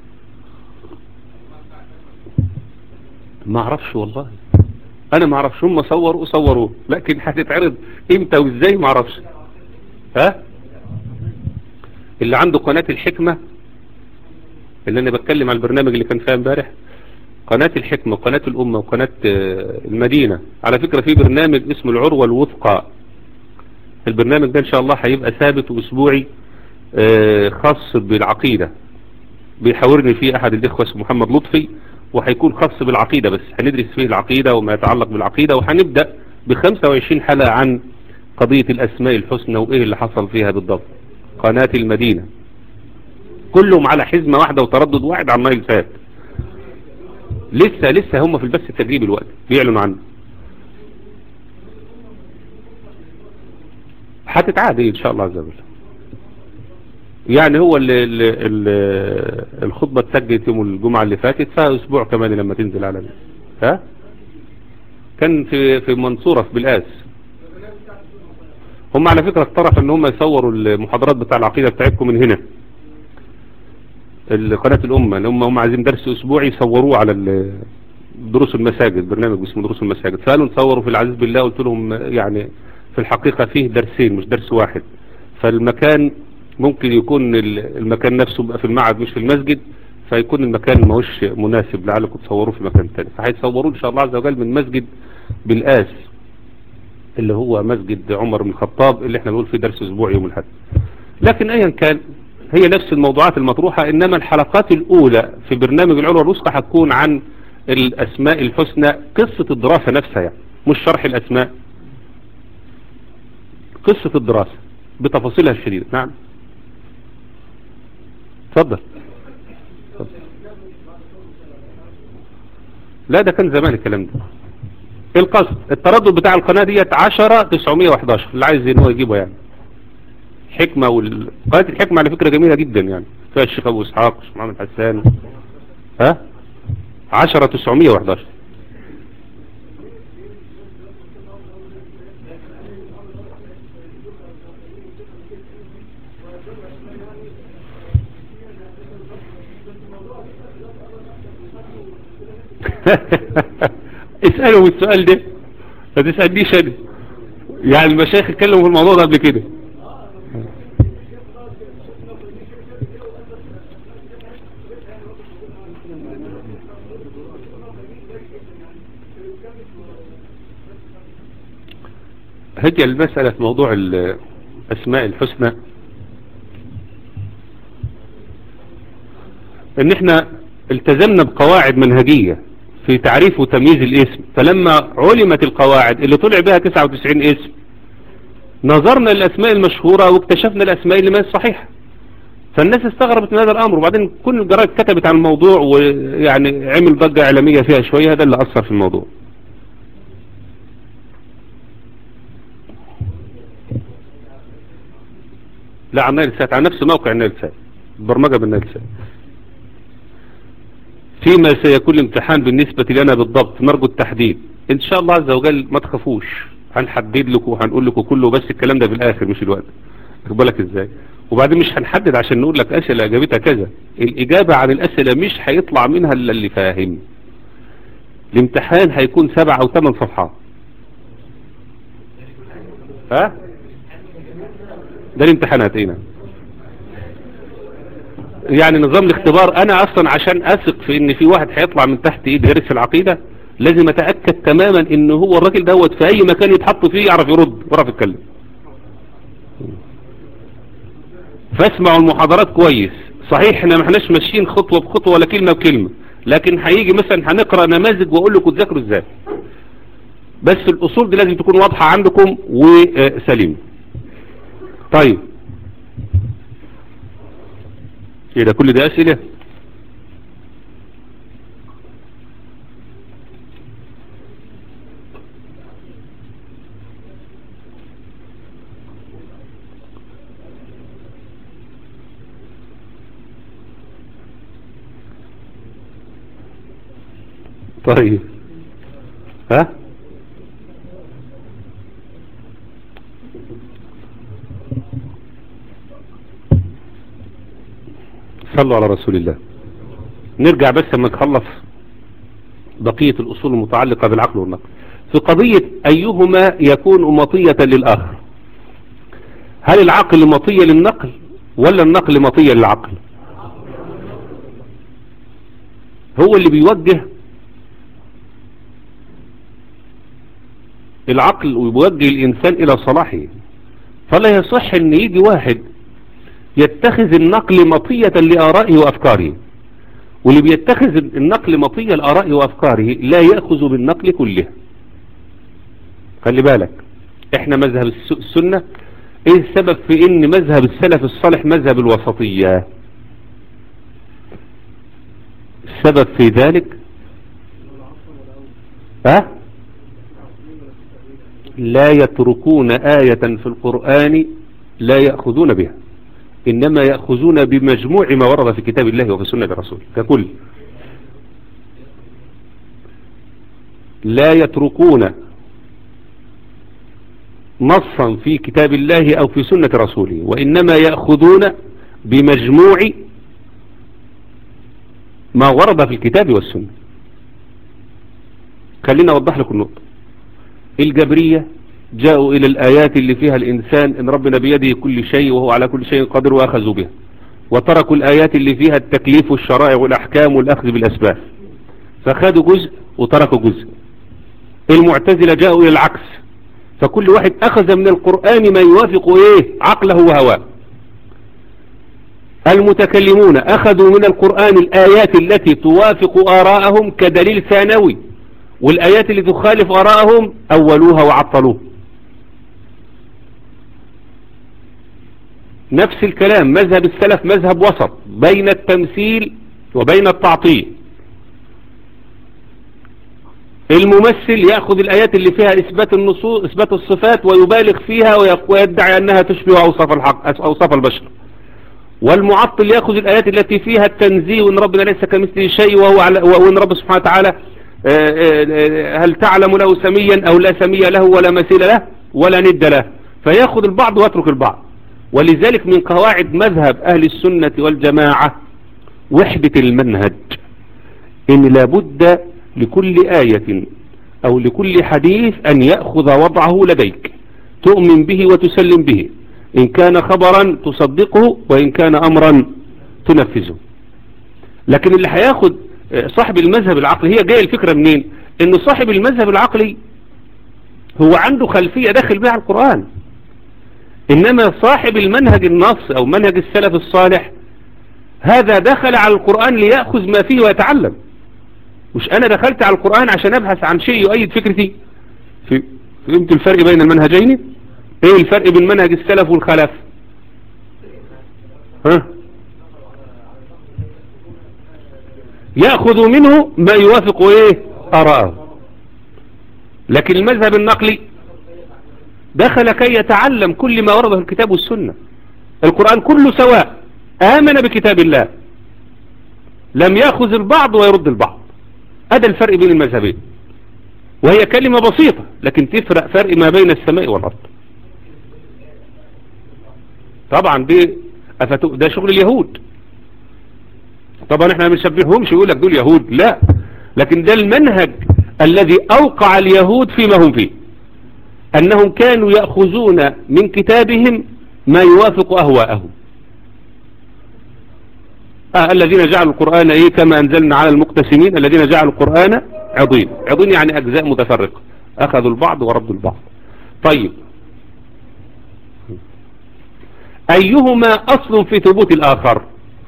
A: ما اعرفش والله انا ما اعرفش هم صوروا صوروه لكن هتتعرض امتى وازاي ما اعرفش ها اللي عنده قناة الحكمة اللي انا بتكلم على البرنامج اللي كان فيها امبارح قناة الحكمة وقناة الامة وقناة المدينة على فكرة في برنامج اسمه العروة الوثقى البرنامج ده ان شاء الله هيبقى ثابت واسبوعي خاص بالعقيدة بيحاورني فيه احد الاخوة اسمه محمد لطفي وهيكون خاص بالعقيدة بس هندرس فيه العقيدة وما يتعلق بالعقيدة وهنبدأ ب 25 حلقة عن قضية الأسماء الحسنى وإيه اللي حصل فيها بالضبط قناة المدينة كلهم على حزمة واحدة وتردد واحد على النايل فات لسه لسه هم في البث التجريبي الوقت بيعلنوا عنه هتتعاد إن شاء الله عز وجل يعني هو ال ال ال الخطبة اتسجلت يوم الجمعة اللي فاتت فيها اسبوع كمان لما تنزل على ها كان في في منصورة في بالآس هم على فكرة اقترحوا ان هم يصوروا المحاضرات بتاع العقيدة بتاعتكم من هنا قناة الأمة اللي هم هم عايزين درس أسبوعي يصوروه على دروس المساجد برنامج اسمه دروس المساجد فقالوا نصوروا في العزيز بالله قلت لهم يعني في الحقيقة فيه درسين مش درس واحد فالمكان ممكن يكون المكان نفسه بقى في المعهد مش في المسجد فيكون المكان ماهوش مناسب لعلكم تصوروه في مكان تاني فهيتصوروه ان شاء الله عز وجل من مسجد بالآس اللي هو مسجد عمر بن الخطاب اللي احنا بنقول فيه درس اسبوعي يوم الاحد لكن ايا كان هي نفس الموضوعات المطروحة انما الحلقات الاولى في برنامج العلوى الوثقى هتكون عن الاسماء الحسنى قصة الدراسة نفسها يعني مش شرح الاسماء قصة الدراسة بتفاصيلها الشديدة نعم اتفضل لا ده كان زمان الكلام ده القصد التردد بتاع القناة ديت 10 911 اللي عايز ان هو يجيبه يعني حكمة وال... قناة الحكمة على فكرة جميلة جدا يعني فيها الشيخ ابو اسحاق والشيخ محمد حسان ها 10 911 اسألهم السؤال ده ما تسألنيش انا يعني المشايخ اتكلموا في الموضوع ده قبل كده هجي المسألة في موضوع الأسماء الحسنى ان احنا التزمنا بقواعد منهجية في تعريف وتمييز الاسم فلما علمت القواعد اللي طلع بها 99 اسم نظرنا للأسماء المشهورة واكتشفنا الأسماء اللي ما هي صحيحة فالناس استغربت من هذا الأمر وبعدين كل الجرائد كتبت عن الموضوع ويعني عمل ضجة إعلامية فيها شوية هذا اللي أثر في الموضوع لا عن نايل سات عن نفس موقع نايل سات البرمجة بالنايل سات فيما سيكون الامتحان بالنسبة لنا بالضبط نرجو التحديد ان شاء الله عز وجل ما تخافوش هنحدد لكم وهنقول لكم كله بس الكلام ده في الاخر مش الوقت بالك ازاي وبعدين مش هنحدد عشان نقول لك اسئلة اجابتها كذا الاجابة عن الاسئلة مش هيطلع منها الا اللي فاهم الامتحان هيكون سبع او ثمان صفحات ها ده الامتحانات هنا يعني نظام الاختبار انا اصلا عشان اثق في ان في واحد هيطلع من تحت ايد يرث العقيدة لازم اتأكد تماما ان هو الراجل دوت في اي مكان يتحط فيه يعرف يرد ويعرف يتكلم فاسمعوا المحاضرات كويس صحيح احنا ما احناش ماشيين خطوة بخطوة ولا كلمة بكلمة لكن هيجي مثلا هنقرأ نماذج واقول لكم تذاكروا ازاي بس الاصول دي لازم تكون واضحة عندكم وسليمة طيب ايه ده كل ده اسئلة طيب ها صلوا على رسول الله نرجع بس لما نخلص بقية الأصول المتعلقة بالعقل والنقل في قضية أيهما يكون مطية للآخر هل العقل مطية للنقل ولا النقل مطية للعقل هو اللي بيوجه العقل ويوجه الإنسان إلى صلاحه فلا يصح أن يجي واحد يتخذ النقل مطية لآرائه وأفكاره واللي بيتخذ النقل مطية لآرائه وأفكاره لا يأخذ بالنقل كله خلي بالك احنا مذهب السنة ايه السبب في ان مذهب السلف الصالح مذهب الوسطية السبب في ذلك ها لا يتركون آية في القرآن لا يأخذون بها إنما يأخذون بمجموع ما ورد في كتاب الله وفي سنة الرسول ككل لا يتركون نصا في كتاب الله أو في سنة رسوله وإنما يأخذون بمجموع ما ورد في الكتاب والسنة خلينا أوضح لكم النقطة الجبرية جاءوا إلى الآيات اللي فيها الإنسان إن ربنا بيده كل شيء وهو على كل شيء قادر وأخذوا بها وتركوا الآيات اللي فيها التكليف والشرائع والأحكام والأخذ بالأسباب فخدوا جزء وتركوا جزء المعتزلة جاءوا إلى العكس فكل واحد أخذ من القرآن ما يوافق إيه عقله وهواه المتكلمون أخذوا من القرآن الآيات التي توافق آراءهم كدليل ثانوي والآيات اللي تخالف آراءهم أولوها وعطلوها نفس الكلام مذهب السلف مذهب وسط بين التمثيل وبين التعطيل الممثل يأخذ الآيات اللي فيها إثبات النصوص إثبات الصفات ويبالغ فيها ويدعي أنها تشبه أوصاف الحق أوصاف البشر والمعطل يأخذ الآيات التي فيها التنزيه وأن ربنا ليس كمثله شيء وهو على وأن رب سبحانه وتعالى هل تعلم له سميا أو لا سمي له ولا مثيل له ولا ند له فيأخذ البعض ويترك البعض ولذلك من قواعد مذهب أهل السنة والجماعة وحدة المنهج إن لابد لكل آية أو لكل حديث أن يأخذ وضعه لديك تؤمن به وتسلم به إن كان خبرا تصدقه وإن كان أمرا تنفذه لكن اللي هياخد صاحب المذهب العقلي هي جاية الفكرة منين ان صاحب المذهب العقلي هو عنده خلفية داخل بها القرآن انما صاحب المنهج النص او منهج السلف الصالح هذا دخل على القرآن ليأخذ ما فيه ويتعلم مش انا دخلت على القرآن عشان ابحث عن شيء يؤيد فكرتي فهمت الفرق بين المنهجين ايه الفرق بين منهج السلف والخلف ها يأخذ منه ما يوافق ايه اراءه لكن المذهب النقلي دخل كي يتعلم كل ما ورد في الكتاب والسنة القرآن كله سواء آمن بكتاب الله لم يأخذ البعض ويرد البعض هذا الفرق بين المذهبين وهي كلمة بسيطة لكن تفرق فرق ما بين السماء والأرض طبعا دي أفتو ده شغل اليهود طبعا احنا ما بنشبههمش يقول لك دول يهود لا لكن ده المنهج الذي أوقع اليهود فيما هم فيه أنهم كانوا يأخذون من كتابهم ما يوافق أهواءهم آه الذين جعلوا القرآن إيه كما أنزلنا على المقتسمين الذين جعلوا القرآن عضين عضين يعني أجزاء متفرقة أخذوا البعض وردوا البعض طيب أيهما أصل في ثبوت الآخر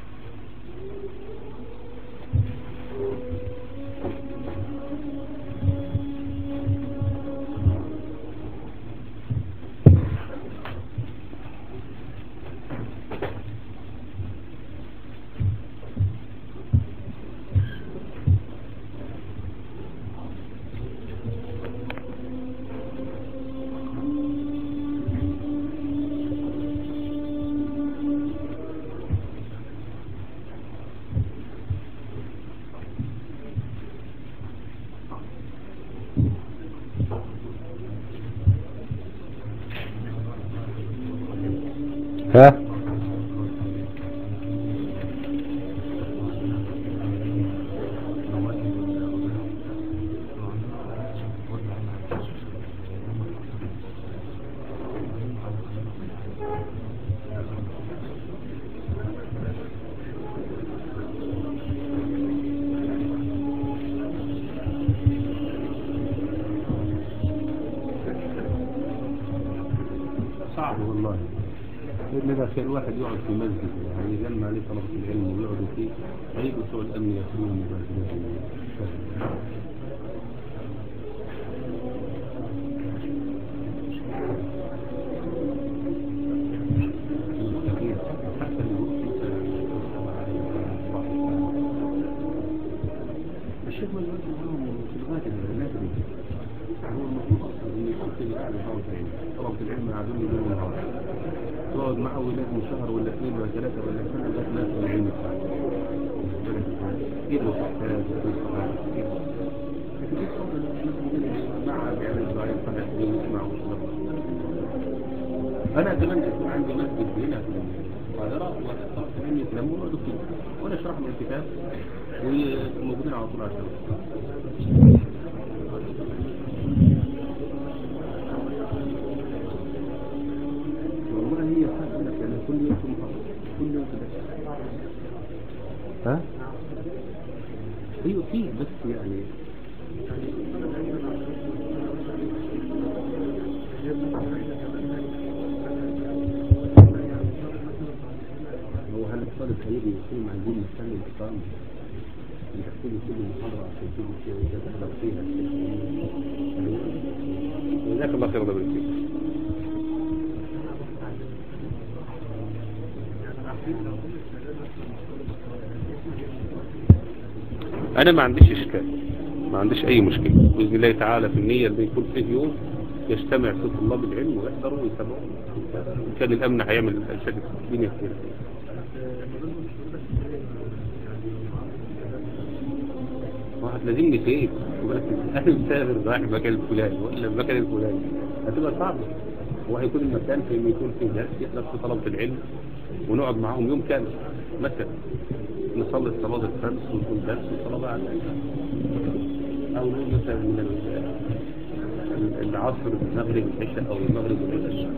A: ها صعب والله لأن ده كان واحد يقعد في مسجد يعني يجمع عليه طلبة العلم ويقعدوا فيه هيجوا بتوع الأمن ياخذوهم مبادرين الشيخ ما يقول لهم في الغاية النادري هو المفروض أصلا إن يكون في قاعدة طلبة العلم طلبة العلم قاعدين يقولوا النهار تقعد معه ولازم شهر ولا اثنين ولا ثلاثة ولا سنة لغاية ما يفهم العلم بتاعه كده تحتاج كده لكن دي الصورة اللي احنا بنقول مع بيعمل دعاية صحيح ويسمع ويشرب أنا كمان يكون عندي مسجد هنا في القاهرة وطلبة العلم يتلموا ويقعدوا فيه وأنا أشرح من الكتاب وموجودين على طول على الشبكة والله هي حاجة لك يعني كل يوم في محاضرة كل يوم كده ها؟ ايوه فيه بس يعني هو هل الطالب هيجي يكون عايزين نستنى الإقامة يحكوا لي كل محاضرة عشان تيجي فيها وإذا تحضر فيها جزاك الله خير الله فيك انا ما عنديش اشكال ما عنديش اي مشكلة باذن الله تعالى في النية اللي يكون فيه يوم يجتمع في طلاب العلم ويحضروا ويتابعوا كان الامن هيعمل شكل الدنيا كتير واحد لازم نسيب انا مسافر رايح المكان الفلاني ولا المكان الفلاني هتبقى صعبة هو هيكون المكان في يكون فيه درس يحضر في طلبة العلم ونقعد معاهم يوم كامل مثلا نصلي الصلاة الخمس ونكون درس وصلاة بعد أو نقول مثلا من ال- العصر المغرب العشاء أو المغرب والعشاء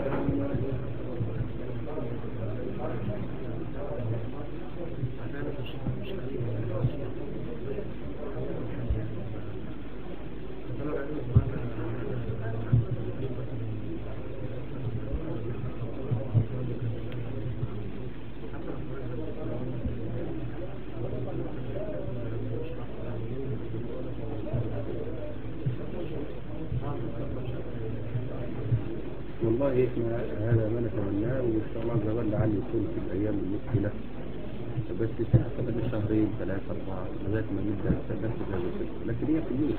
A: والله احنا هذا ما نتمناه وان شاء الله عز وجل لعل يكون في الايام المقبله بس سنة شهرين ثلاثة أربعة لغاية ما نبدأ نفس هذا الفكر لكن هي فلوس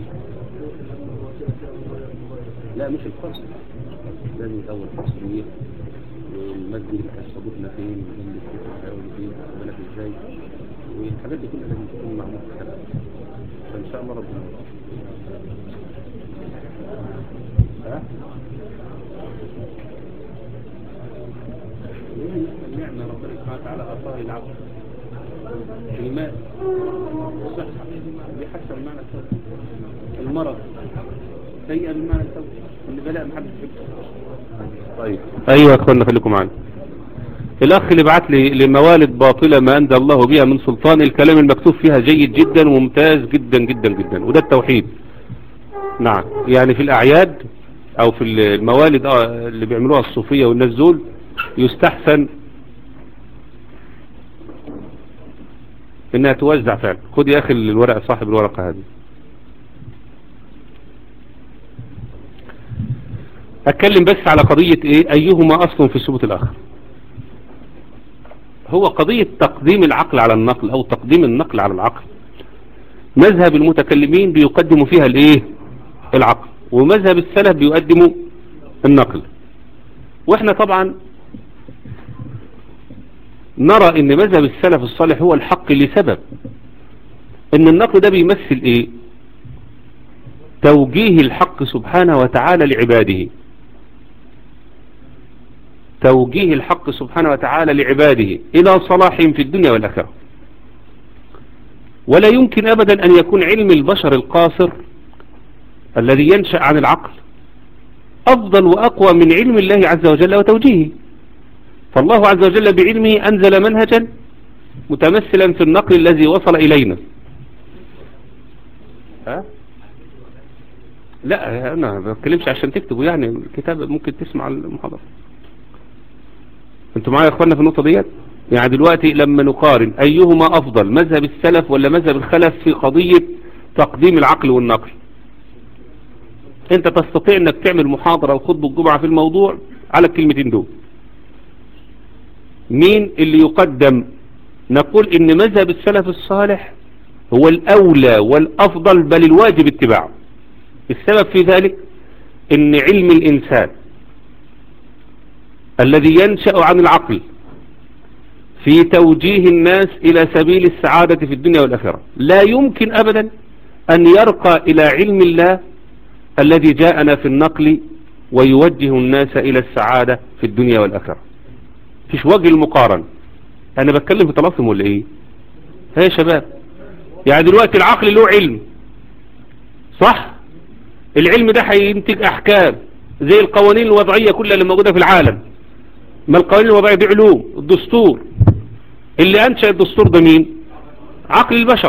A: لا مش الفصل لازم الأول تصوير والمسجد هيصطادونا فين واللي الكتب هيقولوا فين بالك ازاي والحاجات دي كلها لازم تكون معمولة في حلقة فإن شاء الله ربنا ها؟ النعمة ربنا سبحانه وتعالى أعطاه العبد المال الصحة بحسب معنى السبب المرض سيئة بمعنى السبب اللي بلاء محدش يحبه طيب ايوه يا اخوانا خليكم معانا الاخ اللي بعت لي لموالد باطلة ما انزل الله بها من سلطان الكلام المكتوب فيها جيد جدا وممتاز جدا جدا جدا وده التوحيد نعم يعني في الاعياد او في الموالد آه، اللي بيعملوها الصوفية والناس دول يستحسن انها توزع فعلا خد يا اخي الورقة صاحب الورقة هذه اتكلم بس على قضية ايه ايهما اصل في ثبوت الاخر هو قضية تقديم العقل على النقل او تقديم النقل على العقل مذهب المتكلمين بيقدموا فيها الايه العقل ومذهب السلف بيقدموا النقل واحنا طبعا نرى ان مذهب السلف الصالح هو الحق لسبب ان النقل ده بيمثل ايه توجيه الحق سبحانه وتعالى لعباده توجيه الحق سبحانه وتعالى لعباده إلى صلاحهم في الدنيا والآخرة ولا يمكن أبدا أن يكون علم البشر القاصر الذي ينشأ عن العقل أفضل وأقوى من علم الله عز وجل وتوجيهه فالله عز وجل بعلمه أنزل منهجا متمثلا في النقل الذي وصل إلينا ها؟ لا أنا ما بتكلمش عشان تكتبوا يعني الكتاب ممكن تسمع المحاضرة انتوا معايا يا اخوانا في النقطة ديت يعني دلوقتي لما نقارن ايهما افضل مذهب السلف ولا مذهب الخلف في قضية تقديم العقل والنقل انت تستطيع انك تعمل محاضرة وخطبة الجمعة في الموضوع على الكلمتين دول مين اللي يقدم نقول ان مذهب السلف الصالح هو الاولى والافضل بل الواجب اتباعه السبب في ذلك ان علم الانسان الذي ينشأ عن العقل في توجيه الناس إلى سبيل السعادة في الدنيا والآخرة لا يمكن أبدا أن يرقى إلى علم الله الذي جاءنا في النقل ويوجه الناس إلى السعادة في الدنيا والآخرة فيش وجه المقارن أنا بتكلم في طلاسم ولا إيه ها يا شباب يعني دلوقتي العقل له علم صح العلم ده هينتج أحكام زي القوانين الوضعية كلها اللي موجودة في العالم ما القوانين الوضعية دي علوم الدستور اللي أنشأ الدستور ده مين عقل البشر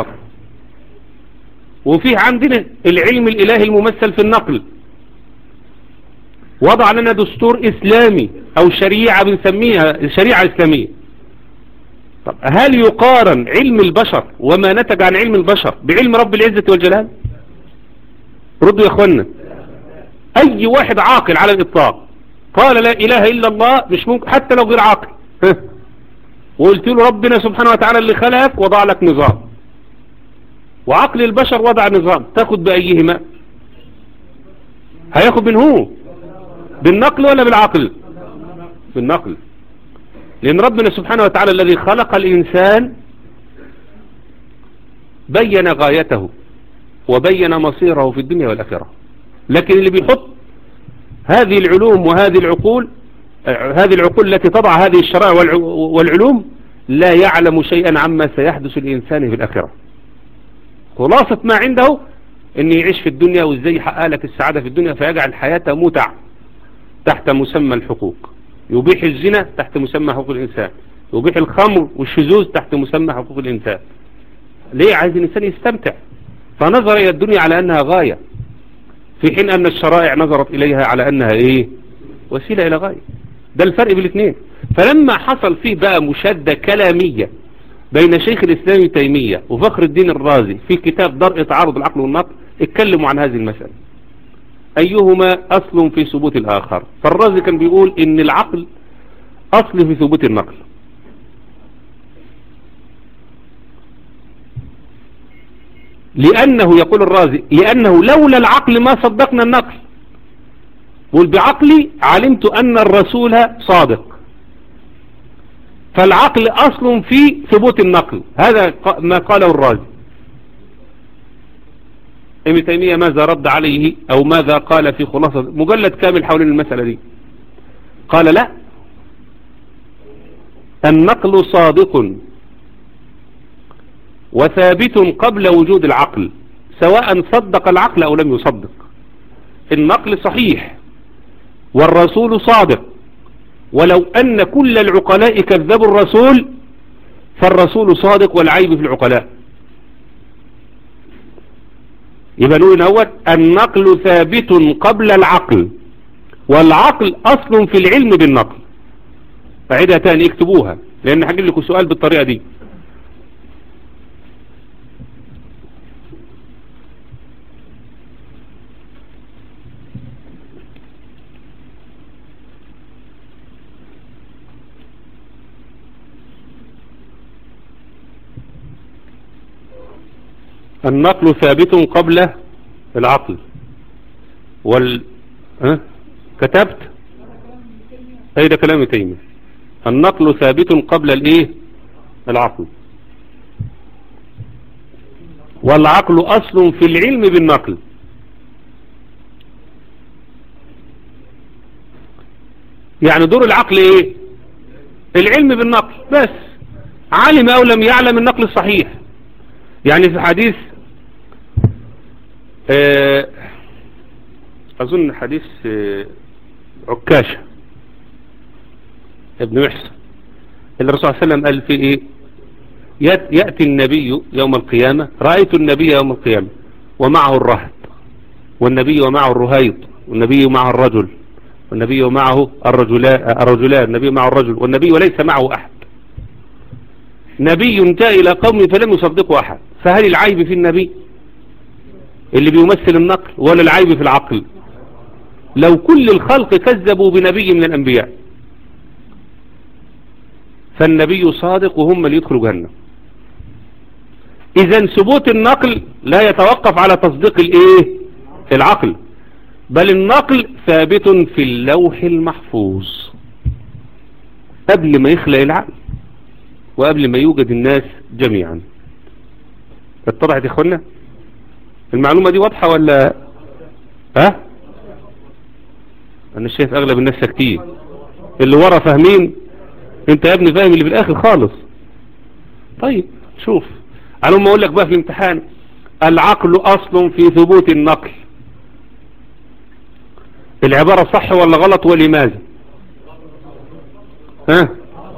A: وفيه عندنا العلم الإلهي الممثل في النقل وضع لنا دستور إسلامي أو شريعة بنسميها شريعة إسلامية طب هل يقارن علم البشر وما نتج عن علم البشر بعلم رب العزة والجلال ردوا يا اخوانا اي واحد عاقل على الاطلاق قال لا اله الا الله مش ممكن حتى لو غير عاقل وقلت له ربنا سبحانه وتعالى اللي خلقك وضع لك نظام وعقل البشر وضع نظام تاخد بأيهما هياخد من هو بالنقل ولا بالعقل بالنقل لأن ربنا سبحانه وتعالى الذي خلق الإنسان بين غايته وبين مصيره في الدنيا والآخرة لكن اللي بيحط هذه العلوم وهذه العقول هذه العقول التي تضع هذه الشرائع والعلوم لا يعلم شيئا عما سيحدث الإنسان في الآخرة خلاصة ما عنده ان يعيش في الدنيا وازاي يحقق لك السعادة في الدنيا فيجعل حياته متع تحت مسمى الحقوق يبيح الزنا تحت مسمى حقوق الإنسان يبيح الخمر والشذوذ تحت مسمى حقوق الإنسان ليه عايز الإنسان يستمتع فنظر إلى الدنيا على أنها غاية في حين أن الشرائع نظرت إليها على أنها إيه وسيلة إلى غاية ده الفرق بين الاثنين فلما حصل فيه بقى مشادة كلامية بين شيخ الإسلام تيمية وفخر الدين الرازي في كتاب درء تعارض العقل والنقل اتكلموا عن هذه المسألة أيهما أصل في ثبوت الآخر فالرازي كان بيقول إن العقل أصل في ثبوت النقل لأنه يقول الرازي لأنه لولا العقل ما صدقنا النقل قل بعقلي علمت أن الرسول صادق فالعقل أصل في ثبوت النقل هذا ما قاله الرازي ابن تيمية ماذا رد عليه أو ماذا قال في خلاصة مجلد كامل حول المسألة دي قال لا النقل صادق وثابت قبل وجود العقل سواء صدق العقل أو لم يصدق النقل صحيح والرسول صادق ولو أن كل العقلاء كذبوا الرسول فالرسول صادق والعيب في العقلاء يبقى نقول أول النقل ثابت قبل العقل والعقل أصل في العلم بالنقل فعيدها تاني اكتبوها لأن هجيب لكم سؤال بالطريقة دي النقل ثابت قبل العقل وال ها؟ كتبت اي ده كلام تيمي النقل ثابت قبل الايه العقل والعقل اصل في العلم بالنقل يعني دور العقل ايه العلم بالنقل بس علم او لم يعلم النقل الصحيح يعني في حديث آه اظن حديث آه عكاشة ابن محسن اللي الرسول صلى الله عليه وسلم قال فيه ايه يأتي النبي يوم القيامة رأيت النبي يوم القيامة ومعه الرهد والنبي ومعه الرهيض والنبي معه الرجل والنبي معه الرجلان الرجلان النبي معه الرجل والنبي وليس معه أحد نبي جاء إلى قوم فلم يصدقه أحد فهل العيب في النبي اللي بيمثل النقل ولا العيب في العقل لو كل الخلق كذبوا بنبي من الأنبياء فالنبي صادق وهم اللي يدخلوا جهنم إذا ثبوت النقل لا يتوقف على تصديق الايه العقل بل النقل ثابت في اللوح المحفوظ قبل ما يخلق العقل وقبل ما يوجد الناس جميعا اتضحت يا اخوانا المعلومة دي واضحة ولا ها انا شايف اغلب الناس ساكتين اللي ورا فاهمين انت يا ابني فاهم اللي في الاخر خالص طيب شوف على ما اقول لك بقى في الامتحان العقل اصل في ثبوت النقل العبارة صح ولا غلط ولماذا ها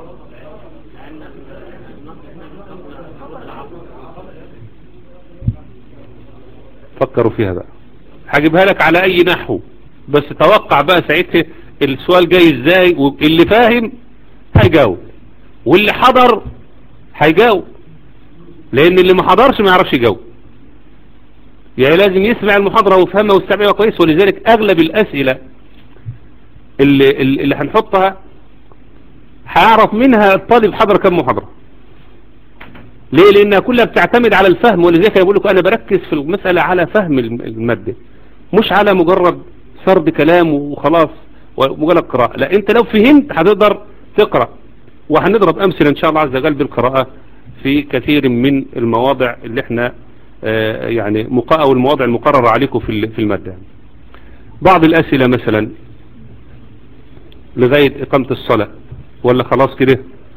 A: فكروا فيها بقى هجيبها لك على اي نحو بس توقع بقى ساعتها السؤال جاي ازاي واللي فاهم هيجاوب واللي حضر هيجاوب لان اللي ما حضرش ما يعرفش يجاوب يعني لازم يسمع المحاضرة ويفهمها ويستوعبها كويس ولذلك اغلب الاسئلة اللي, اللي هنحطها هيعرف منها الطالب حضر كم محاضرة ليه لانها كلها بتعتمد على الفهم ولذلك يقول لك انا بركز في المسألة على فهم المادة مش على مجرد سرد كلام وخلاص ومجرد قراءة لا انت لو فهمت هتقدر تقرأ وهنضرب امثلة ان شاء الله عز وجل بالقراءة في كثير من المواضع اللي احنا اه يعني او المواضع المقررة عليكم في في المادة بعض الاسئلة مثلا لغاية اقامة الصلاة ولا خلاص كده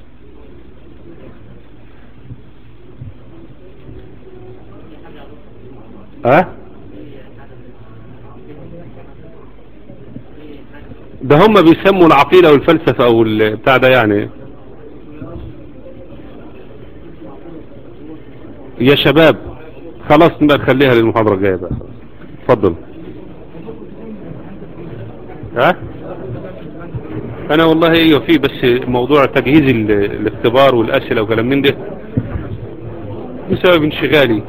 A: اه ده هم بيسموا العقيدة والفلسفة او بتاع ده يعني يا شباب خلاص نبقى نخليها للمحاضرة الجاية بقى اتفضل ها انا والله ايوه في بس موضوع تجهيز الاختبار والاسئلة وكلام من ده بسبب انشغالي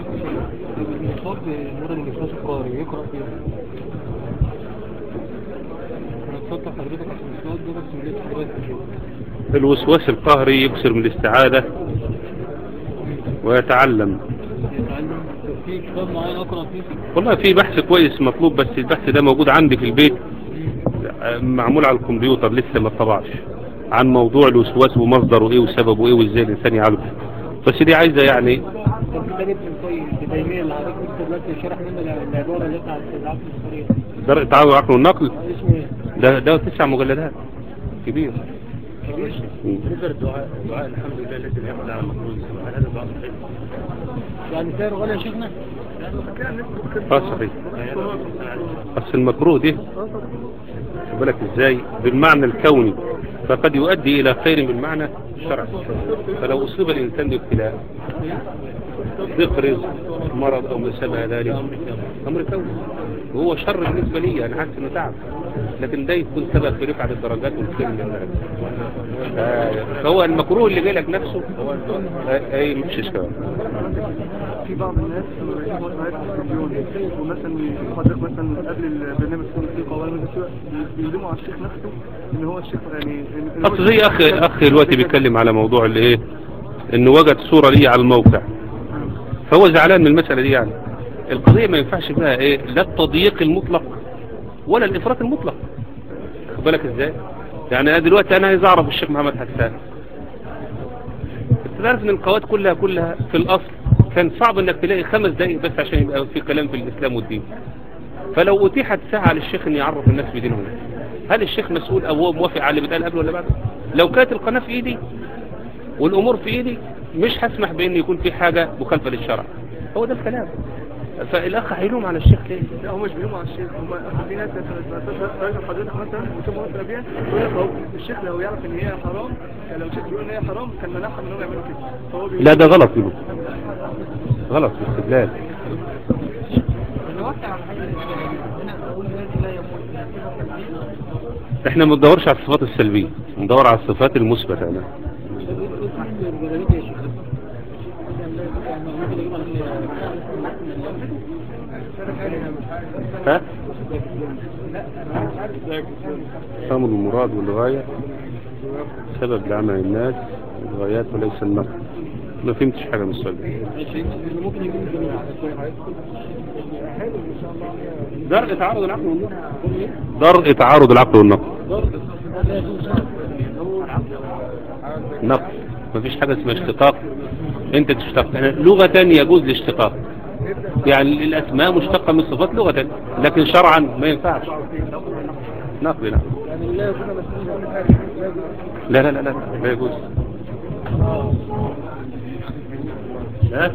A: الوسواس القهري يكسر من الاستعادة ويتعلم
B: في كتاب معين اقرا فيه
A: والله في بحث كويس مطلوب بس البحث ده موجود عندي في البيت معمول على الكمبيوتر لسه ما طبعش عن موضوع الوسواس ومصدره ايه وسببه ايه وازاي الانسان يعالجه بس دي عايزه يعني
B: طب كتاب ابن القيم التيميه اللي حضرتك كنت دلوقتي شرح منه العباره اللي بتاعت العقل البصريه
A: درء التعاون العقل والنقل
B: اسمه ايه؟
A: ده ده تسع مجلدات كبير
C: بالنسبة للدعاء دعاء الحمد لله الذي لا يقضي على المخلوق هل هذا الدعاء صحيح؟
B: يعني سعره غالي يا شيخنا؟
A: اه صحيح بس المكروه دي خد بالك ازاي بالمعنى الكوني فقد يؤدي الى خير بالمعنى الشرعي فلو اصيب الانسان بابتلاء ضيق رزق مرض او ما شابه ذلك امر كوني وهو شر بالنسبه لي انا حاسس انه تعب لكن ده يكون سبب في رفعه الدرجات والخير من الناس آه، فهو المكروه اللي جاي لك نفسه آه، اي مفيش اشكال
D: في بعض الناس لما بيشوفوا قنوات التلفزيون ومثلا حضرتك مثلا قبل البرنامج يكون فيه قوائم النسوة بيلزموا على الشيخ نفسه ان هو الشيخ يعني إن- إن هو
A: اصل زي اخ اخ دلوقتي بيتكلم على موضوع الايه انه وجد صورة لي على الموقع فهو زعلان من المسألة دي يعني القضية ما ينفعش فيها ايه لا التضييق المطلق ولا الافراط المطلق خد بالك ازاي يعني انا دلوقتي انا عايز اعرف الشيخ محمد حسان انت تعرف ان القوات كلها كلها في الاصل كان صعب انك تلاقي خمس دقايق بس عشان يبقى في كلام في الاسلام والدين فلو اتيحت ساعة للشيخ ان يعرف الناس بدينهم هل الشيخ مسؤول او هو موافق على اللي بيتقال قبل ولا بعد لو كانت القناة في ايدي والامور في ايدي مش هسمح بان يكون في حاجة مخالفة للشرع هو ده الكلام فالاخ هيلوم على الشيخ ليه
D: لا هم مش بيلوموا على الشيخ هم أصل في ناس راجل حضرتك مثلا بيشوفوا مثلا بيها يقول لك هو الشيخ لو يعرف ان هي حرام يعني لو الشيخ بيقول ان هي حرام كان منعهم ان هم يعملوا كده فهو بيقول
A: لا ده غلط يلوم غلط في الاستدلال احنا ما بندورش على الصفات السلبية ندور على الصفات المثبتة انا ها فهم المراد والغاية سبب لعمل الناس الغايات وليس النقل ما فهمتش حاجة من السؤال ده درء تعارض العقل والنقل درء تعارض العقل والنقل نقل مفيش حاجة اسمها اشتقاق انت تشتق لغة يجوز الاشتقاق يعني الاسماء مشتقة من الصفات لغة لكن شرعا ما ينفعش نقل نعم لا لا لا لا لا يجوز ها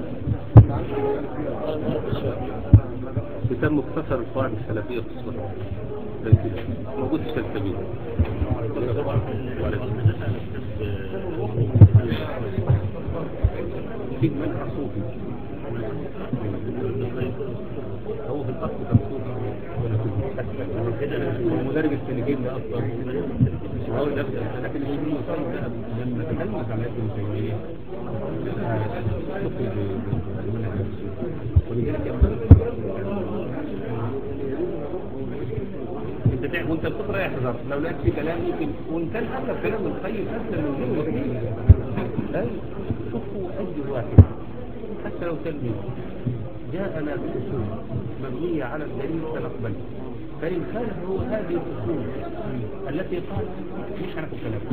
A: كتاب مختصر القواعد السلفية في الصلاة زي كده. موجود في السلسبيل في منحة صوفي هو في الأصل كان صوفي هو مدرب السنجين ده أصلا هو ده لكن الشيخ لما تكلمت عن ابن تيمية ولذلك انت تعرف وانت بتقرا يا حذر لو لقيت في كلام ممكن وان كان حتى كلام الخير اسهل من غيره كتير اي شوفوا اي واحد حتى لو تلميذ جاءنا باصول مبنيه على الدليل سنقبل فان كان هو هذه الاصول التي قال مش هناخد كلامه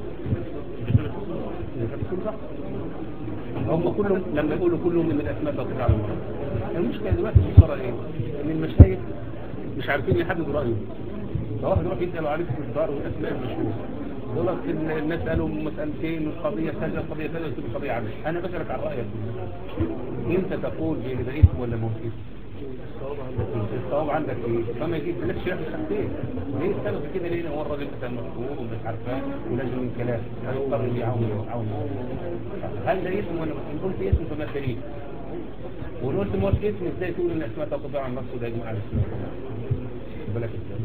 A: صح هم كلهم لما يقولوا كلهم من الاسماء تطلع على المرض المشكله دلوقتي في الصوره ايه؟ ان المشايخ مش عارفين يحددوا رايهم فواحد يروح يسالوا عليه في الدار والاسماء المشهوره يقول لك إن الناس قالوا مسألتين والقضية كذا القضية كذا وتبقى القضية عامة أنا بسألك عن رأيك أنت تقول بإن ده اسم ولا مو اسم الصواب عندك ايه فما يجيب لك شيء شخصين ليه السبب في كده ليه هو الراجل كان مشهور ومش عارفاه ولازم من كلام هيضطر يعاون يعاون هل ده اسم ولا ان قلت اسم فما دليل ولو قلت ما اسم ازاي تقول ان الاسماء تقطع عن نفسه ده يجمع على الاسماء بالك ازاي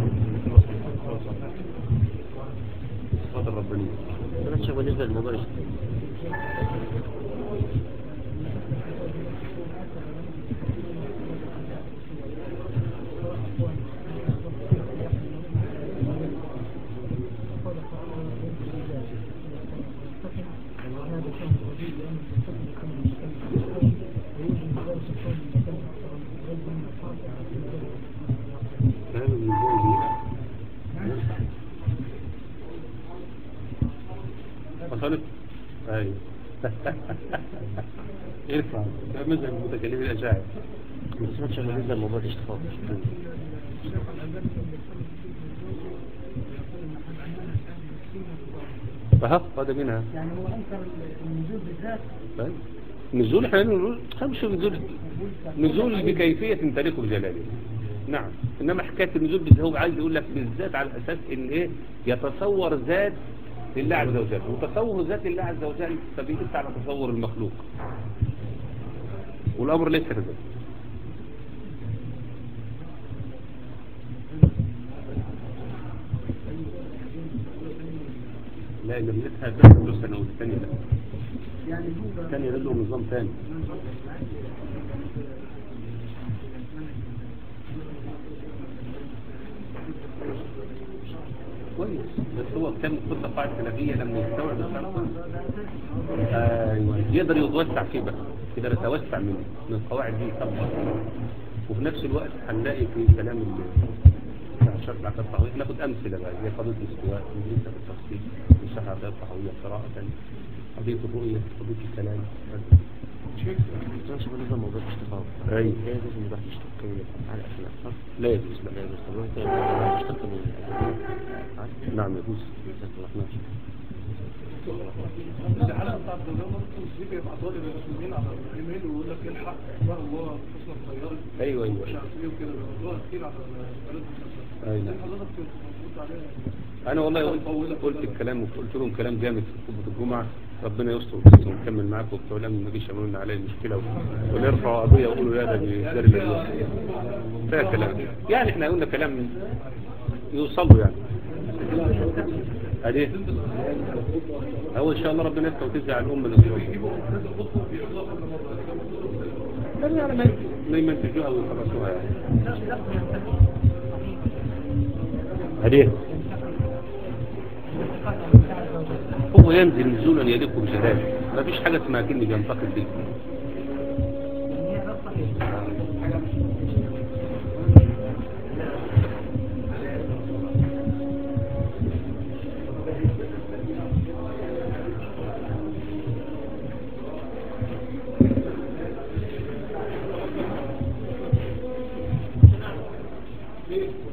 A: الصفات الربانيه
C: شوف بالنسبة للموضوع
A: هذا من الجوز وصلت ايوه ارفع ده مذهب المتكلمين الاشاعره
C: ما سمعتش بالنسبة للموضوع الاشتقاق
A: فها هذا منها
B: يعني هو انكر النزول بالذات
A: طيب. نزول احنا نقول خمس نزول نزول بكيفية تليق بجلاله نعم انما حكايه النزول بالذات هو عايز يقول لك بالذات على اساس ان ايه يتصور ذات لله عز وجل وتصور ذات الله عز وجل فبيقيس على تصور المخلوق والامر ليس كذلك لا جملتها ده له سنة والثانية لا الثانية له نظام ثاني كويس بس هو كان خطة قاعدة سلفية لما يستوعب الشرط ايوه يقدر يتوسع فيه بقى يقدر يتوسع منه من القواعد دي طبعا وفي نفس الوقت هنلاقي في كلام ال- بتاع الشرط العقد الطحوية ناخد أمثلة بقى زي قضية الاستواء ودراسة التفصيل والصحة العقد الطحوية قراءة قضية الرؤية قضية الكلام
C: كان شغل نظام موضوع الاشتقاق
A: أيوة.
C: لا يجوز ان الواحد يشتق على اسماء صح؟
A: لا يجوز لا
C: لا يجوز طب وانت اشتقت من عارف؟
A: نعم يجوز
C: جزاك الله خير
D: الحلقه بتاعت الدولة ممكن يجي يبعتوا لي المسلمين على الايميل ويقول لك الحق بقى الله حسن الطيار
A: أيوة
D: مش
A: أيوة
D: عارف ايه وكده بيقولوها كتير على البلد
A: أي نعم.
D: حضرتك كنت مظبوط عليها
A: أنا والله قلت, قلت الكلام وقلت لهم كلام جامد في خطبة الجمعة ربنا يستر ويستر ونكمل معاكم وبتوع الأمن ما جيش يعملوا لنا عليا المشكلة و- ونرفعوا قضية ويقولوا لا ده بيدار الأجواء ده كلام يعني احنا قلنا كلام يوصل له يعني ادي هو ان شاء الله ربنا يفتح وتزع الامه الاسلام لا يعني ما ما يمنتجوها ويخلصوها يعني ادي هو ينزل نزولا يليق بجلاله ما فيش حاجه اسمها كلمه ينتقل بيه
D: ليه؟